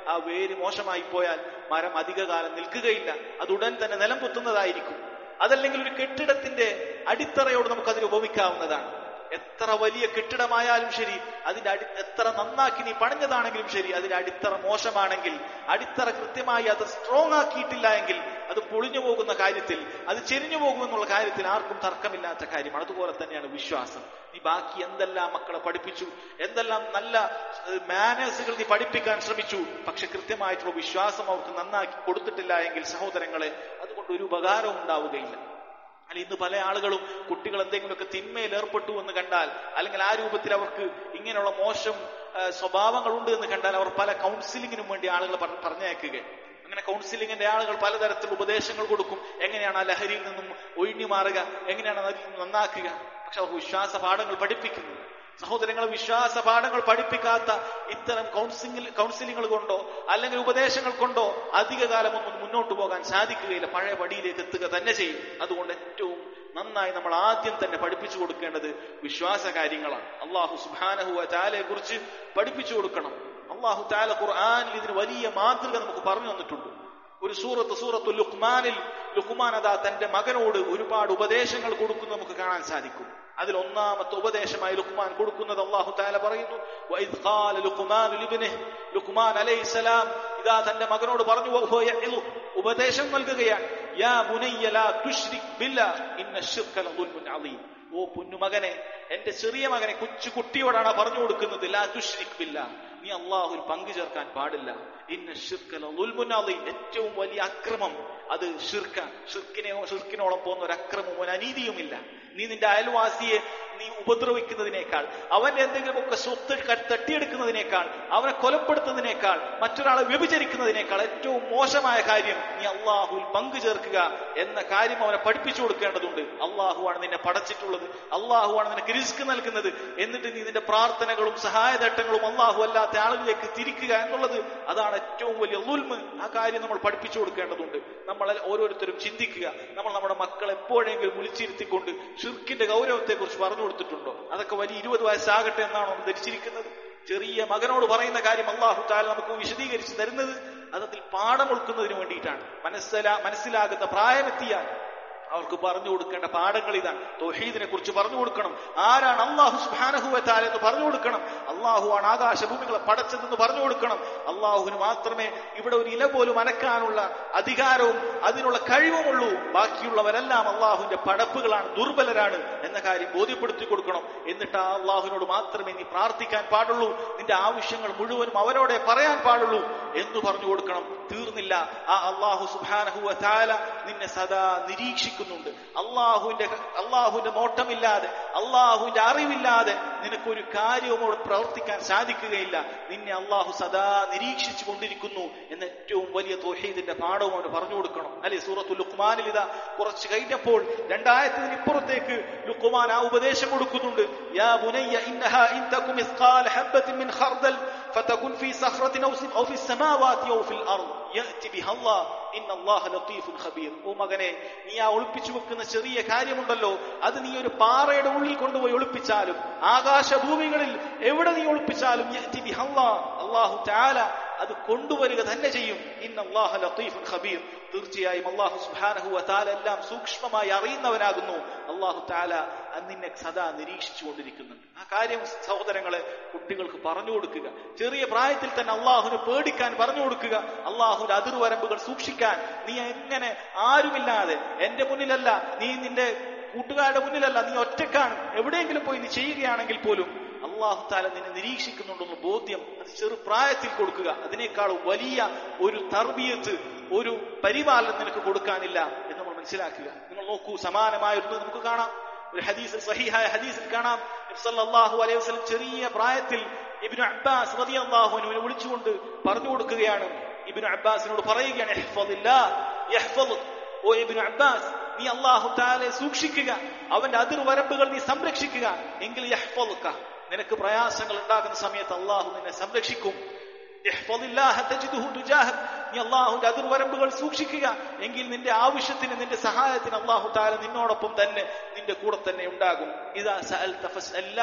ആ വേര് മോശമായി പോയാൽ മരം അധികകാലം നിൽക്കുകയില്ല അത് ഉടൻ തന്നെ നിലം പൊത്തുന്നതായിരിക്കും അതല്ലെങ്കിൽ ഒരു കെട്ടിടത്തിന്റെ അടിത്തറയോട് നമുക്കതിന് ഉപമിക്കാവുന്നതാണ് എത്ര വലിയ കെട്ടിടമായാലും ശരി അതിന്റെ അടി എത്ര നന്നാക്കി നീ പണിഞ്ഞതാണെങ്കിലും ശരി അതിന്റെ അടിത്തറ മോശമാണെങ്കിൽ അടിത്തറ കൃത്യമായി അത് സ്ട്രോങ് ആക്കിയിട്ടില്ല എങ്കിൽ അത് പൊളിഞ്ഞു പോകുന്ന കാര്യത്തിൽ അത് ചെരിഞ്ഞു പോകുമെന്നുള്ള കാര്യത്തിൽ ആർക്കും തർക്കമില്ലാത്ത കാര്യമാണ് അതുപോലെ തന്നെയാണ് വിശ്വാസം നീ ബാക്കി എന്തെല്ലാം മക്കളെ പഠിപ്പിച്ചു എന്തെല്ലാം നല്ല മാനേഴ്സുകൾ നീ പഠിപ്പിക്കാൻ ശ്രമിച്ചു പക്ഷെ കൃത്യമായിട്ടുള്ള വിശ്വാസം അവർക്ക് നന്നാക്കി കൊടുത്തിട്ടില്ല എങ്കിൽ സഹോദരങ്ങളെ അതുകൊണ്ട് ഒരു ഉപകാരവും ഉണ്ടാവുകയില്ല അല്ല ഇന്ന് പല ആളുകളും കുട്ടികൾ എന്തെങ്കിലുമൊക്കെ തിന്മയിൽ ഏർപ്പെട്ടു എന്ന് കണ്ടാൽ അല്ലെങ്കിൽ ആ രൂപത്തിൽ അവർക്ക് ഇങ്ങനെയുള്ള മോശം ആ, സ്വഭാവങ്ങളുണ്ട് എന്ന് കണ്ടാൽ അവർ പല കൗൺസിലിങ്ങിനും വേണ്ടി ആളുകൾ പറ- പറഞ്ഞയക്കുക അങ്ങനെ കൗൺസിലിങ്ങിന്റെ ആളുകൾ പലതരത്തിലുള്ള ഉപദേശങ്ങൾ കൊടുക്കും എങ്ങനെയാണ് ആ ലഹരിയിൽ നിന്നും ഒഴിഞ്ഞു മാറുക എങ്ങനെയാണ് അതിൽ നിന്ന് നന്നാക്കുക പക്ഷെ അവർ വിശ്വാസ പാഠങ്ങൾ പഠിപ്പിക്കുന്നു സഹോദരങ്ങളെ വിശ്വാസ പാഠങ്ങൾ പഠിപ്പിക്കാത്ത ഇത്തരം കൗൺസിലിംഗ് കൗൺസിലിങ്ങൾ കൊണ്ടോ അല്ലെങ്കിൽ ഉപദേശങ്ങൾ കൊണ്ടോ അധിക കാലമൊന്നും മുന്നോട്ട് പോകാൻ സാധിക്കുകയില്ല പഴയ പടിയിലേക്ക് എത്തുക തന്നെ ചെയ്യും അതുകൊണ്ട് ഏറ്റവും നന്നായി നമ്മൾ ആദ്യം തന്നെ പഠിപ്പിച്ചു കൊടുക്കേണ്ടത് വിശ്വാസ കാര്യങ്ങളാണ് അള്ളാഹു സുബാനഹുവ ചാലയെ കുറിച്ച് പഠിപ്പിച്ചു കൊടുക്കണം അള്ളാഹു താല ഖുർആാനിൽ ഇതിന് വലിയ മാതൃക നമുക്ക് പറഞ്ഞു തന്നിട്ടുണ്ട് ഒരു സൂറത്ത് സൂറത്തു ലുക്മാനിൽ ലുക്മാൻ അതാ തന്റെ മകനോട് ഒരുപാട് ഉപദേശങ്ങൾ കൊടുക്കുന്നത് നമുക്ക് കാണാൻ സാധിക്കും അതിൽ ഒന്നാമത്തെ ഉപദേശമായി ലുക്മാൻ കൊടുക്കുന്നത് അള്ളാഹു താല പറയുന്നു "വഇദ് ഖാല ലുക്മാനു ലിബ്നിഹി", ലുക്മാൻ അലൈഹിസ്സലാം ഇതാ തന്റെ മകനോട് പറഞ്ഞു "വഹുവ യഇദു", ഉപദേശം നൽകുകയാണ് യാ ബുനയ്യ ലാ തുശ്രിക് ബില്ലാഹ് ഇന്ന ശിർക ലദുൽമുൻ അളീം ഓ പൊന്നുമകനെ എന്റെ ചെറിയ മകനെ കൊച്ചു കുട്ടിയോടാണ് പറഞ്ഞു കൊടുക്കുന്നത് ലാ തുശ്രിക് ബില്ലാഹ് നീ അള്ളാഹുൽ പങ്കു ചേർക്കാൻ പാടില്ല ഇന്ന ഷിർക്കല ഉൽമുനാളി ഏറ്റവും വലിയ അക്രമം അത് ഷിർക്ക ഷിർക്കിനെ ഷിർക്കിനോളം പോകുന്ന ഒരു അക്രമവും ഒരു അനീതിയുമില്ല നീ നിന്റെ അയൽവാസിയെ നീ ഉപദ്രവിക്കുന്നതിനേക്കാൾ അവന്റെ എന്തെങ്കിലുമൊക്കെ സ്വത്ത് ക- തട്ടിയെടുക്കുന്നതിനേക്കാൾ അവനെ കൊലപ്പെടുത്തുന്നതിനേക്കാൾ മറ്റൊരാളെ വ്യഭിചരിക്കുന്നതിനേക്കാൾ ഏറ്റവും മോശമായ കാര്യം നീ അള്ളാഹുൽ പങ്കു ചേർക്കുക എന്ന കാര്യം അവനെ പഠിപ്പിച്ചു കൊടുക്കേണ്ടതുണ്ട് അള്ളാഹുവാണ് നിന്നെ പടച്ചിട്ടുള്ളത് അള്ളാഹുവാണ് നിനക്ക് റിസ്ക് നൽകുന്നത് എന്നിട്ട് നീ നിന്റെ പ്രാർത്ഥനകളും സഹായതട്ടങ്ങളും അള്ളാഹു അല്ലാത്ത ആളുകളിലേക്ക് തിരിക്കുക എന്നുള്ളത് അതാണ് ഏറ്റവും വലിയ ഉൽമ് ആ കാര്യം നമ്മൾ പഠിപ്പിച്ചു കൊടുക്കേണ്ടതുണ്ട് നമ്മൾ ഓരോരുത്തരും ചിന്തിക്കുക നമ്മൾ നമ്മുടെ മക്കളെ എപ്പോഴെങ്കിലും വിളിച്ചിരുത്തിക്കൊണ്ട് ഷിർക്കിന്റെ ഗൗരവത്തെ കുറിച്ച് പറഞ്ഞു കൊടുത്തിട്ടുണ്ടോ അതൊക്കെ വലിയ ഇരുപത് വയസ്സാകട്ടെ എന്നാണോ നമ്മൾ ധരിച്ചിരിക്കുന്നത് ചെറിയ മകനോട് പറയുന്ന കാര്യം അള്ളാഹു താല നമുക്ക് വിശദീകരിച്ച് തരുന്നത് അതതിൽ പാഠം ഉൾക്കുന്നതിന് വേണ്ടിയിട്ടാണ് മനസ്സിലാ മനസ്സിലാകുന്ന പ്രായമെത്തിയാൽ അവർക്ക് പറഞ്ഞു കൊടുക്കേണ്ട പാഠങ്ങൾ ഇതാണ് തൊഹീദിനെ കുറിച്ച് പറഞ്ഞു കൊടുക്കണം ആരാണ് അള്ളാഹു സുബാനഹുവത്താൽ എന്ന് പറഞ്ഞു കൊടുക്കണം അള്ളാഹുവാണ് ആകാശഭൂമികളെ പടച്ചതെന്ന് പറഞ്ഞു കൊടുക്കണം അള്ളാഹുവിന് മാത്രമേ ഇവിടെ ഒരു ഇല പോലും അനക്കാനുള്ള അധികാരവും അതിനുള്ള കഴിവുമുള്ളൂ ബാക്കിയുള്ളവരെല്ലാം അള്ളാഹുവിന്റെ പടപ്പുകളാണ് ദുർബലരാണ് എന്ന കാര്യം ബോധ്യപ്പെടുത്തി കൊടുക്കണം എന്നിട്ട് ആ അള്ളാഹുവിനോട് മാത്രമേ നീ പ്രാർത്ഥിക്കാൻ പാടുള്ളൂ നിന്റെ ആവശ്യങ്ങൾ മുഴുവനും അവരോടെ പറയാൻ പാടുള്ളൂ എന്ന് പറഞ്ഞു കൊടുക്കണം തീർന്നില്ല ആ അള്ളാഹു സുബാനഹുവ താല നിന്നെ സദാ നിരീക്ഷിക്കുന്നുണ്ട് അള്ളാഹുവിന്റെ അള്ളാഹുവിന്റെ നോട്ടമില്ലാതെ അള്ളാഹുവിന്റെ അറിവില്ലാതെ നിനക്കൊരു കാര്യവും അവിടെ പ്രവർത്തിക്കാൻ സാധിക്കുകയില്ല നിന്നെ അള്ളാഹു സദാ നിരീക്ഷിച്ചു കൊണ്ടിരിക്കുന്നു എന്ന ഏറ്റവും വലിയ തോഹീദിന്റെ പാഠവും അവന് പറഞ്ഞു കൊടുക്കണം അല്ലെ സൂറത്തു ലുക്മാനിൽ ഇതാ കുറച്ച് കഴിഞ്ഞപ്പോൾ രണ്ടായിരത്തിന് ഇപ്പുറത്തേക്ക് ലുക്മാൻ ആ ഉപദേശം കൊടുക്കുന്നുണ്ട് യാ ബുനയ്യ ഇന്നഹ ഇൻ തകു മിസ്ഖാൽ ഹബ്ബത്തിൻ മിൻ ഖർദൽ فتكن في صخرة أو أو في السماوات أو في الأرض يأتي بها الله إن الله لطيف خبير ഓ മകനെ നീ ആ ഒളിപ്പിച്ചു വെക്കുന്ന ചെറിയ കാര്യമുണ്ടല്ലോ അത് നീ ഒരു പാറയുടെ ഉള്ളിൽ കൊണ്ടുപോയി ഒളിപ്പിച്ചാലും ആകാശഭൂമികളിൽ എവിടെ നീ ഒളിപ്പിച്ചാലും യഅ്തി ബിഹ അല്ലാഹ്. അല്ലാഹു തആല അത് കൊണ്ടുവരിക തന്നെ ചെയ്യും ഇന്ന അല്ലാഹ ലത്തീഫുൻ ഖബീർ തീർച്ചയായും അള്ളാഹു സുബ്ഹാനഹു വതആല എല്ലാം സൂക്ഷ്മമായി അറിയുന്നവനാകുന്നു അള്ളാഹു തആല അത് നിന്നെ സദാ നിരീക്ഷിച്ചു കൊണ്ടിരിക്കുന്നുണ്ട് ആ കാര്യം സഹോദരങ്ങളെ കുട്ടികൾക്ക് പറഞ്ഞു കൊടുക്കുക ചെറിയ പ്രായത്തിൽ തന്നെ അള്ളാഹുവിനെ പേടിക്കാൻ പറഞ്ഞു കൊടുക്കുക അള്ളാഹുവിന്റെ അതിർവരമ്പുകൾ സൂക്ഷിക്കാൻ നീ എങ്ങനെ ആരുമില്ലാതെ എന്റെ മുന്നിലല്ല നീ നിന്റെ കൂട്ടുകാരുടെ മുന്നിലല്ല നീ ഒറ്റക്കാണ് എവിടെയെങ്കിലും പോയി നീ ചെയ്യുകയാണെങ്കിൽ പോലും അള്ളാഹു താല നിന്നെ നിരീക്ഷിക്കുന്നുണ്ടെന്ന ബോധ്യം അത് ചെറുപ്രായത്തിൽ കൊടുക്കുക അതിനേക്കാൾ വലിയ ഒരു തർബീയത്ത് ഒരു പരിപാലനം നിനക്ക് കൊടുക്കാനില്ല എന്ന് നമ്മൾ മനസ്സിലാക്കുക നിങ്ങൾ നോക്കൂ സമാനമായ ഒരു നമുക്ക് കാണാം ഒരു ഹദീസിൽ സഹിഹായ ഹദീസിൽ കാണാം നബി സല്ലല്ലാഹു അലൈഹി വസല്ലം ചെറിയ പ്രായത്തിൽ ഇബ്നു അബ്ബാസ് റളിയല്ലാഹു അൻഹുവിനെ വിളിച്ചുകൊണ്ട് പറഞ്ഞു കൊടുക്കുകയാണ് ഇബ്നു അബ്ബാസിനോട് പറയുകയാണ് ഇഹ്ഫദില്ലാ യഹ്ഫദുക് ഓ ഇബ്നു അബ്ബാസ് നീ അള്ളാഹു താലെ സൂക്ഷിക്കുക അവന്റെ അതിർവരമ്പുകൾ നീ സംരക്ഷിക്കുക എങ്കിൽ യഹ്ഫദുക നിനക്ക് പ്രയാസങ്ങൾ ഉണ്ടാകുന്ന സമയത്ത് അള്ളാഹു നിന്നെ സംരക്ഷിക്കും ഇഹ്ഫദില്ലാഹ തജിദുഹു തുജാഹക്. നീ അള്ളാഹുന്റെ അതിർവരമ്പുകൾ സൂക്ഷിക്കുക എങ്കിൽ നിന്റെ ആവശ്യത്തിന് നിന്റെ സഹായത്തിന് അള്ളാഹു താല നിന്നോടൊപ്പം തന്നെ നിന്റെ കൂടെ തന്നെ ഉണ്ടാകും ഇതാ സഅൽത ഫസ്അല്ല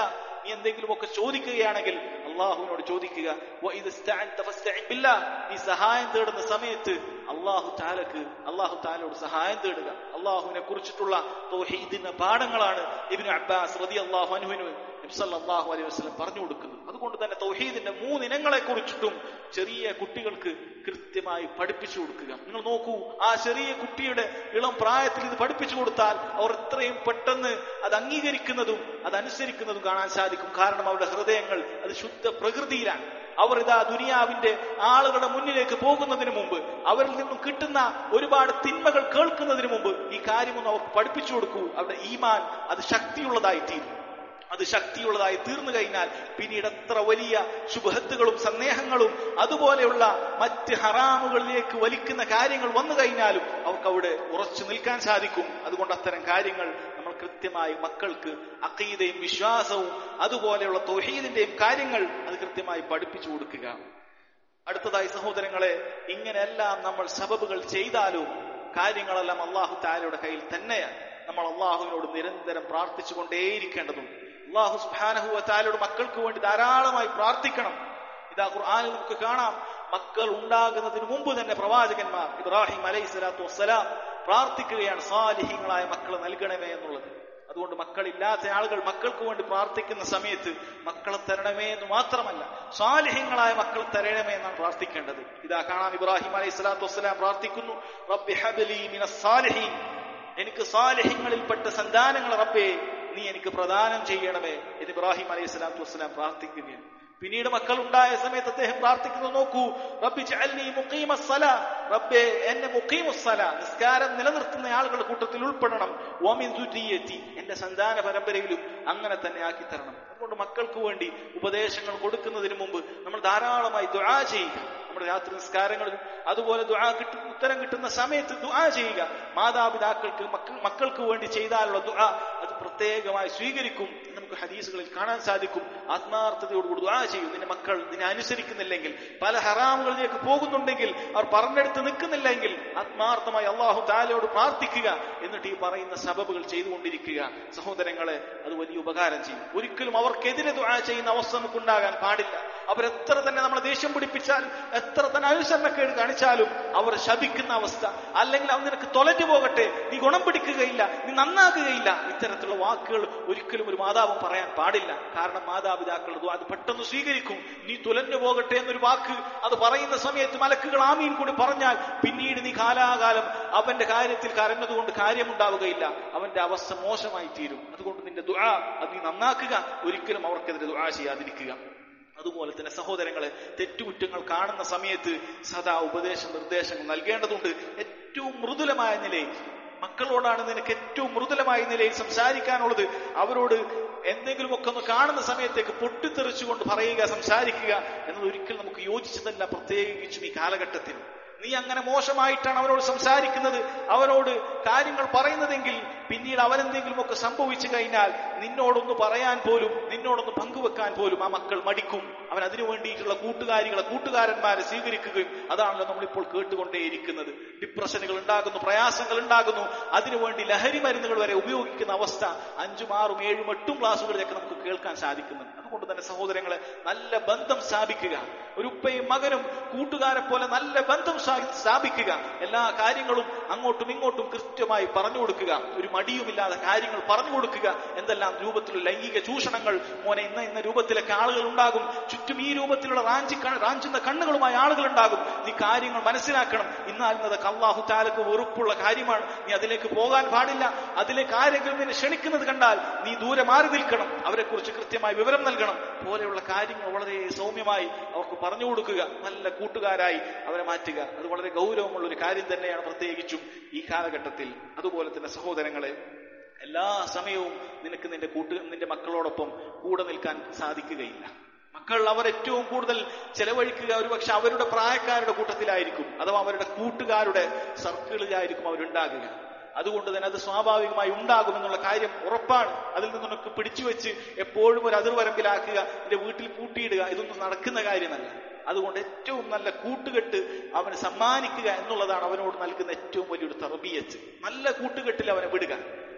നീ എന്തെങ്കിലുമൊക്കെ ചോദിക്കുകയാണെങ്കിൽ അള്ളാഹുവിനോട് ചോദിക്കുക വഇദ് ഇസ്തഅൻത ഫസ്തഇൻ ബില്ലാഹ്. നീ സഹായം തേടുന്ന സമയത്ത് അള്ളാഹു താലക്ക് അള്ളാഹു താലയോട് സഹായം തേടുക അള്ളാഹുവിനെ കുറിച്ചിട്ടുള്ള തൗഹീദിന്റെ പാഠങ്ങളാണ് ഇബ്നു അബ്ബാസ് റളിയല്ലാഹു അൻഹുവിന് നബി സല്ലല്ലാഹു അലൈഹി വസല്ലം പറഞ്ഞു കൊടുക്കുന്നത് അതുകൊണ്ട് തന്നെ തൗഹീദിന്റെ മൂന്ന് ഇനങ്ങളെ കുറിച്ചിട്ടും ചെറിയ കുട്ടികൾക്ക് കൃത്യമായി പഠിപ്പിച്ചു കൊടുക്കുക നിങ്ങൾ നോക്കൂ ആ ചെറിയ കുട്ടിയുടെ ഇളം പ്രായത്തിൽ ഇത് പഠിപ്പിച്ചു കൊടുത്താൽ അവർ എത്രയും പെട്ടെന്ന് അത് അംഗീകരിക്കുന്നതും അത് അനുസരിക്കുന്നതും കാണാൻ സാധിക്കും കാരണം അവരുടെ ഹൃദയങ്ങൾ അത് ശുദ്ധ പ്രകൃതിയിലാണ് അവർ ഇതാ ദുനിയാവിന്റെ ആളുകളുടെ മുന്നിലേക്ക് പോകുന്നതിന് മുമ്പ് അവരിൽ നിന്നും കിട്ടുന്ന ഒരുപാട് തിന്മകൾ കേൾക്കുന്നതിന് മുമ്പ് ഈ കാര്യമൊന്നും അവർക്ക് പഠിപ്പിച്ചു കൊടുക്കൂ അവരുടെ ഈമാൻ അത് ശക്തിയുള്ളതായി തീരും അത് ശക്തിയുള്ളതായി തീർന്നു കഴിഞ്ഞാൽ പിന്നീട് എത്ര വലിയ ശുഭത്തുകളും സന്ദേഹങ്ങളും അതുപോലെയുള്ള മറ്റ് ഹറാമുകളിലേക്ക് വലിക്കുന്ന കാര്യങ്ങൾ വന്നു കഴിഞ്ഞാലും അവർക്ക് അവിടെ ഉറച്ചു നിൽക്കാൻ സാധിക്കും അതുകൊണ്ട് അത്തരം കാര്യങ്ങൾ നമ്മൾ കൃത്യമായി മക്കൾക്ക് അക്കീതയും വിശ്വാസവും അതുപോലെയുള്ള തൊഹീദിന്റെയും കാര്യങ്ങൾ അത് കൃത്യമായി പഠിപ്പിച്ചു കൊടുക്കുക അടുത്തതായി സഹോദരങ്ങളെ ഇങ്ങനെയെല്ലാം നമ്മൾ സബബുകൾ ചെയ്താലും കാര്യങ്ങളെല്ലാം അള്ളാഹു താലയുടെ കയ്യിൽ തന്നെയാണ് നമ്മൾ അള്ളാഹുവിനോട് നിരന്തരം പ്രാർത്ഥിച്ചുകൊണ്ടേയിരിക്കേണ്ടതുണ്ട് അള്ളാഹു സുബാനഹുവ താലയുടെ മക്കൾക്ക് വേണ്ടി ധാരാളമായി പ്രാർത്ഥിക്കണം ഇതാ ഖുർആാനിൽ നമുക്ക് കാണാം മക്കൾ ഉണ്ടാകുന്നതിന് മുമ്പ് തന്നെ പ്രവാചകന്മാർ ഇബ്രാഹിം അലൈഹി സ്വലാത്തു വസ്സലാം പ്രാർത്ഥിക്കുകയാണ് സാലിഹ്യങ്ങളായ മക്കളെ നൽകണമേ എന്നുള്ളത് അതുകൊണ്ട് മക്കളില്ലാത്ത ആളുകൾ മക്കൾക്ക് വേണ്ടി പ്രാർത്ഥിക്കുന്ന സമയത്ത് മക്കളെ തരണമേ എന്ന് മാത്രമല്ല സാലിഹ്യങ്ങളായ മക്കളെ തരണമേ എന്നാണ് പ്രാർത്ഥിക്കേണ്ടത് ഇതാ കാണാം ഇബ്രാഹിം അലൈഹി സ്വലാത്തു വസ്സലാം പ്രാർത്ഥിക്കുന്നു റബ്ബി ഹബ്ലി മിനസ് സാലിഹീൻ എനിക്ക് സാലിഹ്യങ്ങളിൽപ്പെട്ട സന്താനങ്ങൾ റബ്ബേ നീ എനിക്ക് പ്രദാനം ചെയ്യണമേ എന്ന് ഇബ്രാഹിം അലൈഹി സ്വലാത്തു വസ്സലാം പ്രാർത്ഥിക്കുകയാണ് പിന്നീട് മക്കൾ ഉണ്ടായ സമയത്ത് അദ്ദേഹം പ്രാർത്ഥിക്കുന്നത് നോക്കൂ റബ്ബി ജഅൽനി മുഖീമസ്സല റബ്ബേ എന്നെ മുഖീമുസ്സല നിസ്കാരം നിലനിർത്തുന്ന ആളുകളുടെ കൂട്ടത്തിൽ ഉൾപ്പെടണം ഓമിൻ ദുരിയത്തി എന്റെ സന്താന പരമ്പരയിലും അങ്ങനെ തന്നെ ആക്കി തരണം അതുകൊണ്ട് മക്കൾക്ക് വേണ്ടി ഉപദേശങ്ങൾ കൊടുക്കുന്നതിന് മുമ്പ് നമ്മൾ ധാരാളമായി ദുആ ചെയ്യുക നമ്മുടെ രാത്രി നിസ്കാരങ്ങളിലും അതുപോലെ ദുആ കിട്ടും ഉത്തരം കിട്ടുന്ന സമയത്ത് ദുആ ചെയ്യുക മാതാപിതാക്കൾക്ക് മക്കൾ മക്കൾക്ക് വേണ്ടി ചെയ്താലുള്ള ദുആ അത് പ്രത്യേകമായി സ്വീകരിക്കും എന്ന് നമുക്ക് ഹദീസുകളിൽ കാണാൻ സാധിക്കും ആത്മാർത്ഥതയോടുകൂടി ദുആ ചെയ്യും നിന്റെ മക്കൾ നിന്നെ അനുസരിക്കുന്നില്ലെങ്കിൽ പല ഹറാമുകളിലേക്ക് പോകുന്നുണ്ടെങ്കിൽ അവർ പറഞ്ഞെടുത്ത് നിൽക്കുന്നില്ലെങ്കിൽ ആത്മാർത്ഥമായി അള്ളാഹു താലയോട് പ്രാർത്ഥിക്കുക എന്നിട്ട് ഈ പറയുന്ന സബബുകൾ ചെയ്തുകൊണ്ടിരിക്കുക സഹോദരങ്ങളെ അത് വലിയ ഉപകാരം ചെയ്യും ഒരിക്കലും അവർക്കെതിരെ ദുആ ചെയ്യുന്ന അവസ്ഥ നമുക്കുണ്ടാകാൻ പാടില്ല അവരെത്ര തന്നെ നമ്മളെ ദേഷ്യം പിടിപ്പിച്ചാൽ എത്ര തന്നെ അനുസരണക്കേട് കാണിച്ചാലും അവർ ശപിക്കുന്ന അവസ്ഥ അല്ലെങ്കിൽ അവൻ നിനക്ക് തൊലഞ്ഞു പോകട്ടെ നീ ഗുണം പിടിക്കുകയില്ല നീ നന്നാകുകയില്ല ഇത്തരത്തിലുള്ള വാക്കുകൾ ഒരിക്കലും ഒരു മാതാവും പറയാൻ പാടില്ല കാരണം മാതാപിതാക്കൾ അത് പെട്ടെന്ന് സ്വീകരിക്കും നീ തുലഞ്ഞു പോകട്ടെ എന്നൊരു വാക്ക് അത് പറയുന്ന സമയത്ത് മലക്കുകൾ ആമീൻ കൂടി പറഞ്ഞാൽ പിന്നീട് നീ കാലാകാലം അവന്റെ കാര്യത്തിൽ കരഞ്ഞതുകൊണ്ട് കാര്യമുണ്ടാവുകയില്ല അവന്റെ അവസ്ഥ മോശമായി തീരും അതുകൊണ്ട് നിന്റെ ദുആ അത് നീ നന്നാക്കുക ഒരിക്കലും അവർക്കെതിരെ ദുആ ചെയ്യാതിരിക്കുക അതുപോലെ തന്നെ സഹോദരങ്ങളെ തെറ്റുകുറ്റങ്ങൾ കാണുന്ന സമയത്ത് സദാ ഉപദേശ നിർദ്ദേശങ്ങൾ നൽകേണ്ടതുണ്ട് ഏറ്റവും മൃദുലമായ നിലയിൽ മക്കളോടാണ് നിനക്ക് ഏറ്റവും മൃദുലമായ നിലയിൽ സംസാരിക്കാനുള്ളത് അവരോട് എന്തെങ്കിലുമൊക്കെ ഒന്ന് കാണുന്ന സമയത്തേക്ക് പൊട്ടിത്തെറിച്ചുകൊണ്ട് പറയുക സംസാരിക്കുക എന്നത് ഒരിക്കലും നമുക്ക് യോജിച്ചതല്ല പ്രത്യേകിച്ചും ഈ കാലഘട്ടത്തിൽ നീ അങ്ങനെ മോശമായിട്ടാണ് അവരോട് സംസാരിക്കുന്നത് അവരോട് കാര്യങ്ങൾ പറയുന്നതെങ്കിൽ പിന്നീട് അവരെന്തെങ്കിലുമൊക്കെ സംഭവിച്ചു കഴിഞ്ഞാൽ നിന്നോടൊന്ന് പറയാൻ പോലും നിന്നോടൊന്ന് പങ്കുവെക്കാൻ പോലും ആ മക്കൾ മടിക്കും അവൻ അതിനു വേണ്ടിയിട്ടുള്ള കൂട്ടുകാരികളെ കൂട്ടുകാരന്മാരെ സ്വീകരിക്കുകയും അതാണല്ലോ നമ്മളിപ്പോൾ കേട്ടുകൊണ്ടേയിരിക്കുന്നത് ഡിപ്രഷനുകൾ ഉണ്ടാകുന്നു പ്രയാസങ്ങൾ ഉണ്ടാകുന്നു അതിനുവേണ്ടി ലഹരി മരുന്നുകൾ വരെ ഉപയോഗിക്കുന്ന അവസ്ഥ അഞ്ചും ആറും ഏഴും എട്ടും ക്ലാസ്സുകളിലൊക്കെ നമുക്ക് കേൾക്കാൻ സാധിക്കുന്നുണ്ട് അതുകൊണ്ട് തന്നെ സഹോദരങ്ങളെ നല്ല ബന്ധം സ്ഥാപിക്കുക ഒരു ഉപ്പയും മകനും കൂട്ടുകാരെ പോലെ നല്ല ബന്ധം സ്ഥാപിക്കുക എല്ലാ കാര്യങ്ങളും അങ്ങോട്ടും ഇങ്ങോട്ടും കൃത്യമായി പറഞ്ഞു കൊടുക്കുക ഒരു മടിയുമില്ലാതെ കാര്യങ്ങൾ പറഞ്ഞു കൊടുക്കുക എന്തെല്ലാം രൂപത്തിലുള്ള ലൈംഗിക ചൂഷണങ്ങൾ മോനെ ഇന്ന ഇന്ന രൂപത്തിലൊക്കെ ആളുകൾ ഉണ്ടാകും ചുറ്റും ഈ രൂപത്തിലുള്ള റാഞ്ചി റാഞ്ചുന്ന കണ്ണുകളുമായ ആളുകൾ ഉണ്ടാകും നീ കാര്യങ്ങൾ മനസ്സിലാക്കണം എന്നാൽ ഇന്നതൊക്കെ അള്ളാഹു താലക്ക് വെറുപ്പുള്ള കാര്യമാണ് നീ അതിലേക്ക് പോകാൻ പാടില്ല അതിലേക്ക് ആരെങ്കിലും നിന്നെ ക്ഷണിക്കുന്നത് കണ്ടാൽ നീ ദൂരെ മാറി നിൽക്കണം അവരെ കുറിച്ച് കൃത്യമായി വിവരം നൽകണം പോലെയുള്ള കാര്യങ്ങൾ വളരെ സൗമ്യമായി അവർക്ക് പറഞ്ഞു കൊടുക്കുക നല്ല കൂട്ടുകാരായി അവരെ മാറ്റുക അത് വളരെ ഗൗരവമുള്ള ഒരു കാര്യം തന്നെയാണ് പ്രത്യേകിച്ചും ഈ കാലഘട്ടത്തിൽ അതുപോലെ തന്നെ സഹോദരങ്ങളെ എല്ലാ സമയവും നിനക്ക് നിന്റെ കൂട്ടു നിന്റെ മക്കളോടൊപ്പം കൂടെ നിൽക്കാൻ സാധിക്കുകയില്ല മക്കൾ അവർ ഏറ്റവും കൂടുതൽ ചെലവഴിക്കുക ഒരുപക്ഷെ അവരുടെ പ്രായക്കാരുടെ കൂട്ടത്തിലായിരിക്കും അഥവാ അവരുടെ കൂട്ടുകാരുടെ സർക്കിളിലായിരിക്കും അവരുണ്ടാകുക അതുകൊണ്ട് തന്നെ അത് സ്വാഭാവികമായി ഉണ്ടാകുമെന്നുള്ള കാര്യം ഉറപ്പാണ് അതിൽ നിന്നൊക്കെ പിടിച്ചു വെച്ച് എപ്പോഴും ഒരു അതിർവരമ്പിലാക്കുക എന്റെ വീട്ടിൽ പൂട്ടിയിടുക ഇതൊന്നും നടക്കുന്ന കാര്യമല്ല അതുകൊണ്ട് ഏറ്റവും നല്ല കൂട്ടുകെട്ട് അവന് സമ്മാനിക്കുക എന്നുള്ളതാണ് അവനോട് നൽകുന്ന ഏറ്റവും വലിയൊരു തറബിയച്ച് നല്ല കൂട്ടുകെട്ടിൽ അവനെ വിടുക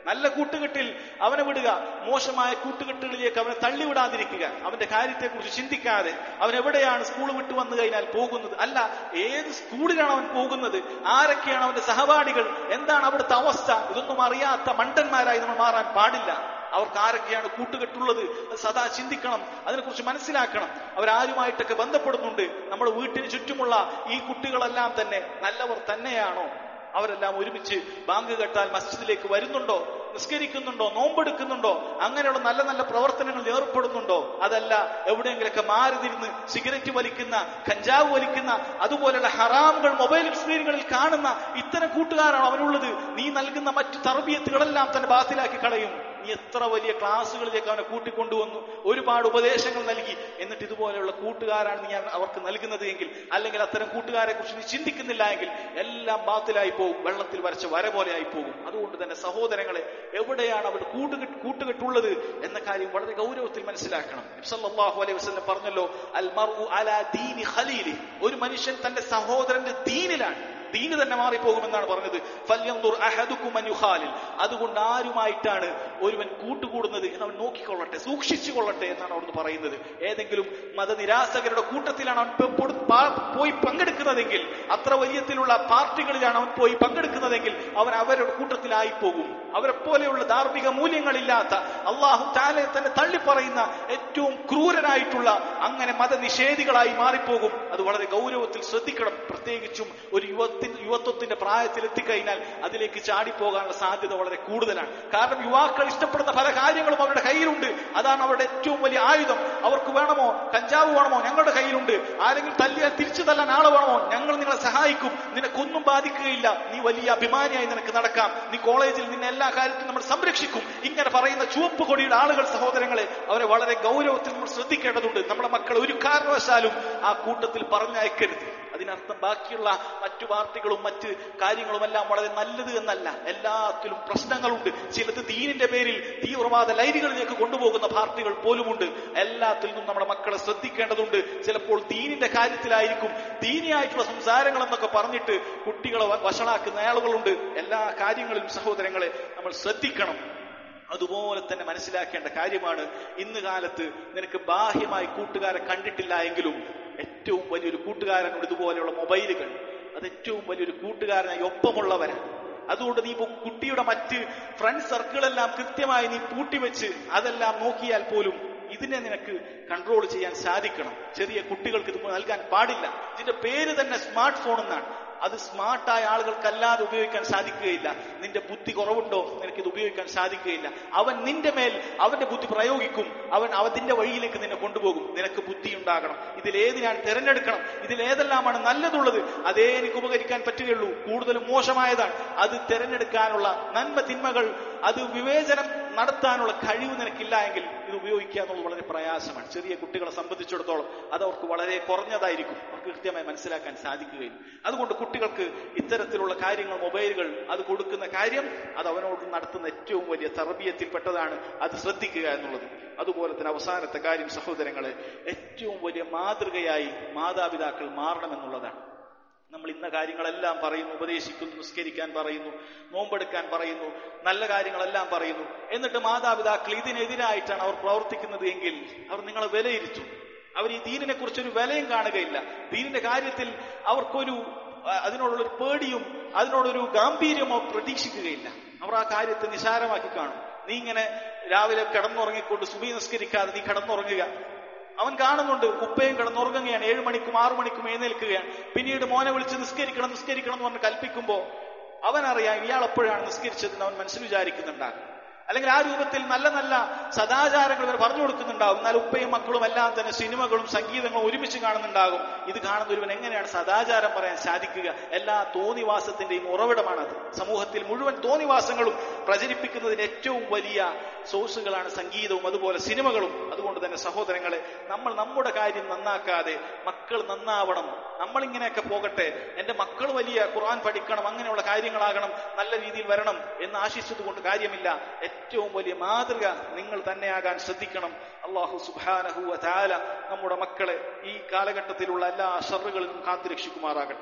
നല്ല കൂട്ടുകെട്ടിൽ അവനെ വിടുക മോശമായ കൂട്ടുകെട്ടുകളിലേക്ക് അവനെ തള്ളിവിടാതിരിക്കുക അവന്റെ കാര്യത്തെക്കുറിച്ച് ചിന്തിക്കാതെ അവൻ എവിടെയാണ് സ്കൂൾ വിട്ടു വന്നു കഴിഞ്ഞാൽ പോകുന്നത് അല്ല ഏത് സ്കൂളിലാണ് അവൻ പോകുന്നത് ആരൊക്കെയാണ് അവന്റെ സഹപാഠികൾ എന്താണ് അവിടുത്തെ അവസ്ഥ ഇതൊന്നും അറിയാത്ത മണ്ടന്മാരായി നമ്മൾ മാറാൻ പാടില്ല അവർക്ക് ആരൊക്കെയാണ് കൂട്ടുകെട്ടുള്ളത് അത് സദാ ചിന്തിക്കണം അതിനെക്കുറിച്ച് മനസ്സിലാക്കണം അവരാരുമായിട്ടൊക്കെ ബന്ധപ്പെടുന്നുണ്ട് നമ്മുടെ വീട്ടിന് ചുറ്റുമുള്ള ഈ കുട്ടികളെല്ലാം തന്നെ നല്ലവർ തന്നെയാണോ അവരെല്ലാം ഒരുമിച്ച് ബാങ്ക് കെട്ടാൽ മസ്ജിദിലേക്ക് വരുന്നുണ്ടോ നിസ്കരിക്കുന്നുണ്ടോ നോമ്പെടുക്കുന്നുണ്ടോ അങ്ങനെയുള്ള നല്ല നല്ല പ്രവർത്തനങ്ങളിൽ ഏർപ്പെടുന്നുണ്ടോ അതല്ല എവിടെയെങ്കിലൊക്കെ മാറി തിരിഞ്ഞ് സിഗരറ്റ് വലിക്കുന്ന കഞ്ചാവ് വലിക്കുന്ന അതുപോലെയുള്ള ഹറാമുകൾ മൊബൈൽ സ്ക്രീനുകളിൽ കാണുന്ന ഇത്തരം കൂട്ടുകാരാണ് അവനുള്ളത് നീ നൽകുന്ന മറ്റു തർബീയത്തുകളെല്ലാം തന്നെ ബാത്തിലാക്കി കളയും നീ എത്ര വലിയ ക്ലാസ്സുകളിലേക്ക് അവനെ കൂട്ടിക്കൊണ്ടുവന്നു ഒരുപാട് ഉപദേശങ്ങൾ നൽകി എന്നിട്ട് ഇതുപോലെയുള്ള കൂട്ടുകാരാണ് നീ അവർക്ക് നൽകുന്നത് എങ്കിൽ അല്ലെങ്കിൽ അത്തരം കൂട്ടുകാരെ കുറിച്ച് നീ ചിന്തിക്കുന്നില്ല എങ്കിൽ എല്ലാം ബാത്തിലായി പോകും വെള്ളത്തിൽ വരച്ച വര പോലെ ആയി പോകും അതുകൊണ്ട് തന്നെ സഹോദരങ്ങളെ എവിടെയാണ് അവരുടെ കൂട്ടുകെട്ട് കൂട്ടുകെട്ടുള്ളത് എന്ന കാര്യം വളരെ ഗൗരവത്തിൽ മനസ്സിലാക്കണം സല്ലല്ലാഹു അലൈഹി വസല്ലം പറഞ്ഞല്ലോ അൽ മർഉ അലാ ദീനി ഖലീലി ഒരു മനുഷ്യൻ തന്റെ സഹോദരന്റെ ദീനിലാണ് ദീന് തന്നെ മാറിപ്പോകുമെന്നാണ് പറഞ്ഞത് ഫല്യന്തുർ അഹദുക്കും അൻ യുഖാലിൽ അതുകൊണ്ട് ആരുമായിട്ടാണ് ഒരുവൻ കൂട്ടുകൂടുന്നത് എന്ന് അവൻ നോക്കിക്കൊള്ളട്ടെ സൂക്ഷിച്ചു കൊള്ളട്ടെ എന്നാണ് അവിടുന്ന് പറയുന്നത് ഏതെങ്കിലും മതനിരാസകരുടെ കൂട്ടത്തിലാണ് അവൻ പെ- പൊടു- പാ- പോയി പങ്കെടുക്കുന്നതെങ്കിൽ അത്ര വലിയത്തിലുള്ള പാർട്ടികളിലാണ് അവൻ പോയി പങ്കെടുക്കുന്നതെങ്കിൽ അവൻ അവരുടെ കൂട്ടത്തിലായി പോകും അവരെ പോലെയുള്ള ധാർമ്മിക മൂല്യങ്ങളില്ലാത്ത അള്ളാഹു താലെ തന്നെ തള്ളിപ്പറയുന്ന ഏറ്റവും ക്രൂരനായിട്ടുള്ള അങ്ങനെ മതനിഷേധികളായി മാറിപ്പോകും അത് വളരെ ഗൗരവത്തിൽ ശ്രദ്ധിക്കണം പ്രത്യേകിച്ചും ഒരു യുവത്തി യുവത്വത്തിന്റെ പ്രായത്തിൽ എത്തിക്കഴിഞ്ഞാൽ അതിലേക്ക് ചാടിപ്പോകാനുള്ള സാധ്യത വളരെ കൂടുതലാണ് കാരണം യുവാക്കൾ ഇഷ്ടപ്പെടുന്ന പല കാര്യങ്ങളും അവരുടെ കയ്യിലുണ്ട് അതാണ് അവരുടെ ഏറ്റവും വലിയ ആയുധം അവർക്ക് വേണമോ കഞ്ചാവ് വേണമോ ഞങ്ങളുടെ കയ്യിലുണ്ട് ആരെങ്കിലും തല്ലിയാൽ തിരിച്ചു തല്ലാൻ ആള് വേണമോ ഞങ്ങൾ നിങ്ങളെ സഹായിക്കും നിനക്കൊന്നും ബാധിക്കുകയില്ല നീ വലിയ അഭിമാനിയായി നിനക്ക് നടക്കാം നീ കോളേജിൽ നിന്നെ എല്ലാ കാര്യത്തിലും നമ്മൾ സംരക്ഷിക്കും ഇങ്ങനെ പറയുന്ന ചുവപ്പ് കൊടിയുടെ ആളുകൾ സഹോദരങ്ങളെ അവരെ വളരെ ഗൗരവത്തിൽ നമ്മൾ ശ്രദ്ധിക്കേണ്ടതുണ്ട് നമ്മുടെ മക്കൾ ഒരു കാരണവശാലും ആ കൂട്ടത്തിൽ പറഞ്ഞയക്കരുത് അതിനർത്ഥം ബാക്കിയുള്ള മറ്റു പാർട്ടികളും മറ്റ് കാര്യങ്ങളുമെല്ലാം വളരെ നല്ലത് എന്നല്ല എല്ലാത്തിലും പ്രശ്നങ്ങളുണ്ട് ചിലത് ദീനിന്റെ പേരിൽ തീവ്രവാദ ലൈനുകളിലേക്ക് കൊണ്ടുപോകുന്ന പാർട്ടികൾ പോലുമുണ്ട് എല്ലാത്തിൽ നിന്നും നമ്മുടെ മക്കളെ ശ്രദ്ധിക്കേണ്ടതുണ്ട് ചിലപ്പോൾ ദീനിന്റെ കാര്യത്തിലായിരിക്കും ദീനിയായിട്ടുള്ള സംസാരങ്ങൾ എന്നൊക്കെ പറഞ്ഞിട്ട് കുട്ടികളെ വ- വഷളാക്കുന്ന ആളുകളുണ്ട് എല്ലാ കാര്യങ്ങളിലും സഹോദരങ്ങളെ നമ്മൾ ശ്രദ്ധിക്കണം അതുപോലെ തന്നെ മനസ്സിലാക്കേണ്ട കാര്യമാണ് ഇന്ന് കാലത്ത് നിനക്ക് ബാഹ്യമായി കൂട്ടുകാരെ കണ്ടിട്ടില്ല എങ്കിലും ഏറ്റവും വലിയൊരു കൂട്ടുകാരനോട് ഇതുപോലെയുള്ള മൊബൈലുകൾ അത് ഏറ്റവും വലിയൊരു കൂട്ടുകാരനായി ഒപ്പമുള്ളവരാണ് അതുകൊണ്ട് നീ ഇപ്പൊ കുട്ടിയുടെ മറ്റ് ഫ്രണ്ട് സർക്കിളെല്ലാം കൃത്യമായി നീ പൂട്ടിവെച്ച് അതെല്ലാം നോക്കിയാൽ പോലും ഇതിനെ നിനക്ക് കൺട്രോൾ ചെയ്യാൻ സാധിക്കണം ചെറിയ കുട്ടികൾക്ക് ഇത് നൽകാൻ പാടില്ല ഇതിന്റെ പേര് തന്നെ സ്മാർട്ട് ഫോൺ എന്നാണ് അത് സ്മാർട്ടായ ആളുകൾക്കല്ലാതെ ഉപയോഗിക്കാൻ സാധിക്കുകയില്ല നിന്റെ ബുദ്ധി കുറവുണ്ടോ നിനക്ക് ഇത് ഉപയോഗിക്കാൻ സാധിക്കുകയില്ല അവൻ നിന്റെ മേൽ അവന്റെ ബുദ്ധി പ്രയോഗിക്കും അവൻ അവന്റെ വഴിയിലേക്ക് നിന്നെ കൊണ്ടുപോകും നിനക്ക് ബുദ്ധി ഉണ്ടാകണം ഇതിലേത് ഞാൻ തിരഞ്ഞെടുക്കണം ഇതിലേതെല്ലാമാണ് നല്ലതുള്ളത് അതേ എനിക്ക് ഉപകരിക്കാൻ പറ്റുകയുള്ളൂ കൂടുതലും മോശമായതാണ് അത് തിരഞ്ഞെടുക്കാനുള്ള നന്മ തിന്മകൾ അത് വിവേചനം നടത്താനുള്ള കഴിവ് നിനക്കില്ല എങ്കിൽ ഇത് ഉപയോഗിക്കുക എന്നുള്ളത് വളരെ പ്രയാസമാണ് ചെറിയ കുട്ടികളെ സംബന്ധിച്ചിടത്തോളം അത് അവർക്ക് വളരെ കുറഞ്ഞതായിരിക്കും അവർക്ക് കൃത്യമായി മനസ്സിലാക്കാൻ സാധിക്കുകയും അതുകൊണ്ട് കുട്ടികൾക്ക് ഇത്തരത്തിലുള്ള കാര്യങ്ങൾ മൊബൈലുകൾ അത് കൊടുക്കുന്ന കാര്യം അത് അവനോട് നടത്തുന്ന ഏറ്റവും വലിയ തർബീയത്തിൽപ്പെട്ടതാണ് അത് ശ്രദ്ധിക്കുക എന്നുള്ളത് അതുപോലെ തന്നെ അവസാനത്തെ കാര്യം സഹോദരങ്ങളെ ഏറ്റവും വലിയ മാതൃകയായി മാതാപിതാക്കൾ മാറണമെന്നുള്ളതാണ് നമ്മൾ ഇന്ന കാര്യങ്ങളെല്ലാം പറയുന്നു ഉപദേശിക്കുന്നു നിസ്കരിക്കാൻ പറയുന്നു നോമ്പെടുക്കാൻ പറയുന്നു നല്ല കാര്യങ്ങളെല്ലാം പറയുന്നു എന്നിട്ട് മാതാപിതാക്കൾ ഇതിനെതിരായിട്ടാണ് അവർ പ്രവർത്തിക്കുന്നത് എങ്കിൽ അവർ നിങ്ങളെ വിലയിരുത്തും അവർ ഈ ദീനിനെ കുറിച്ചൊരു വിലയും കാണുകയില്ല ദീനിന്റെ കാര്യത്തിൽ അവർക്കൊരു അഹ് അതിനോടുള്ളൊരു പേടിയും അതിനോടൊരു ഗാംഭീര്യമോ പ്രതീക്ഷിക്കുകയില്ല അവർ ആ കാര്യത്തെ നിസാരമാക്കി കാണും നീ ഇങ്ങനെ രാവിലെ കിടന്നുറങ്ങിക്കൊണ്ട് സുബി നിസ്കരിക്കാതെ നീ കിടന്നുറങ്ങുക അവൻ കാണുന്നുണ്ട് ഉപ്പയും കിടന്നുറങ്ങുകയാണ് ഏഴു മണിക്കും ആറു മണിക്കും എഴുന്നേൽക്കുകയാണ് പിന്നീട് മോനെ വിളിച്ച് നിസ്കരിക്കണം നിസ്കരിക്കണം എന്ന് പറഞ്ഞ് കൽപ്പിക്കുമ്പോ അവനറിയാം ഇയാൾ എപ്പോഴാണ് നിസ്കരിച്ചതെന്ന് അവൻ മനസ്സിൽ വിചാരിക്കുന്നുണ്ടാകും അല്ലെങ്കിൽ ആ രൂപത്തിൽ നല്ല നല്ല സദാചാരങ്ങൾ ഇവർ പറഞ്ഞു കൊടുക്കുന്നുണ്ടാവും എന്നാൽ ഉപ്പയും മക്കളും എല്ലാം തന്നെ സിനിമകളും സംഗീതങ്ങളും ഒരുമിച്ച് കാണുന്നുണ്ടാകും ഇത് കാണുന്ന ഒരുവൻ എങ്ങനെയാണ് സദാചാരം പറയാൻ സാധിക്കുക എല്ലാ തോന്നിവാസത്തിന്റെയും ഉറവിടമാണത് സമൂഹത്തിൽ മുഴുവൻ തോന്നിവാസങ്ങളും പ്രചരിപ്പിക്കുന്നതിന് ഏറ്റവും വലിയ സോഴ്സുകളാണ് സംഗീതവും അതുപോലെ സിനിമകളും അതുകൊണ്ട് തന്നെ സഹോദരങ്ങളെ നമ്മൾ നമ്മുടെ കാര്യം നന്നാക്കാതെ മക്കൾ നന്നാവണം നമ്മൾ ഇങ്ങനെയൊക്കെ പോകട്ടെ എന്റെ മക്കൾ വലിയ ഖുർആൻ പഠിക്കണം അങ്ങനെയുള്ള കാര്യങ്ങളാകണം നല്ല രീതിയിൽ വരണം എന്ന് ആശിച്ചത് കൊണ്ട് കാര്യമില്ല ഏറ്റവും വലിയ മാതൃക നിങ്ങൾ തന്നെയാകാൻ ശ്രദ്ധിക്കണം അള്ളാഹു സുബാനഹു താല നമ്മുടെ മക്കളെ ഈ കാലഘട്ടത്തിലുള്ള എല്ലാ ഷറുകളിലും കാത്തുരക്ഷിക്കുമാറാകട്ടെ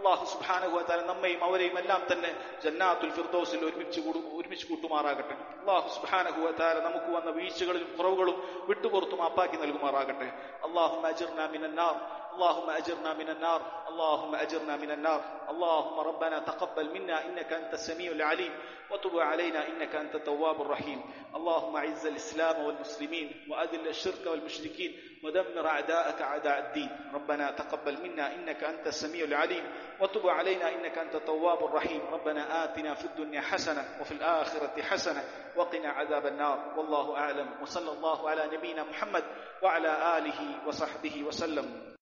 അള്ളാഹു സുബാനുഭവത്താല നമ്മയും അവരെയും എല്ലാം തന്നെ ജന്നാത്തുൽ ഫിർദോസിൽ ഒരുമിച്ച് കൂടു- ഒരുമിച്ച് കൂട്ടുമാറാകട്ടെ അള്ളാഹു സുബാനുഭവത്താല നമുക്ക് വന്ന വീഴ്ചകളിലും കുറവുകളും വിട്ടുപുറത്തു മാപ്പാക്കി നൽകുമാറാകട്ടെ അള്ളാഹു അജിർന മിനന്നാർ اللهم اجرنا من النار اللهم اجرنا من النار اللهم ربنا تقبل منا انك انت السميع العليم وتب علينا انك انت التواب الرحيم اللهم اعز الاسلام والمسلمين واذل الشرك والمشركين ودمر اعداءك اعداء الدين ربنا تقبل منا انك انت السميع العليم وتب علينا انك انت التواب الرحيم ربنا اتنا في الدنيا حسنه وفي الاخره حسنه وقنا عذاب النار والله اعلم وصلى الله على نبينا محمد وعلى اله وصحبه وسلم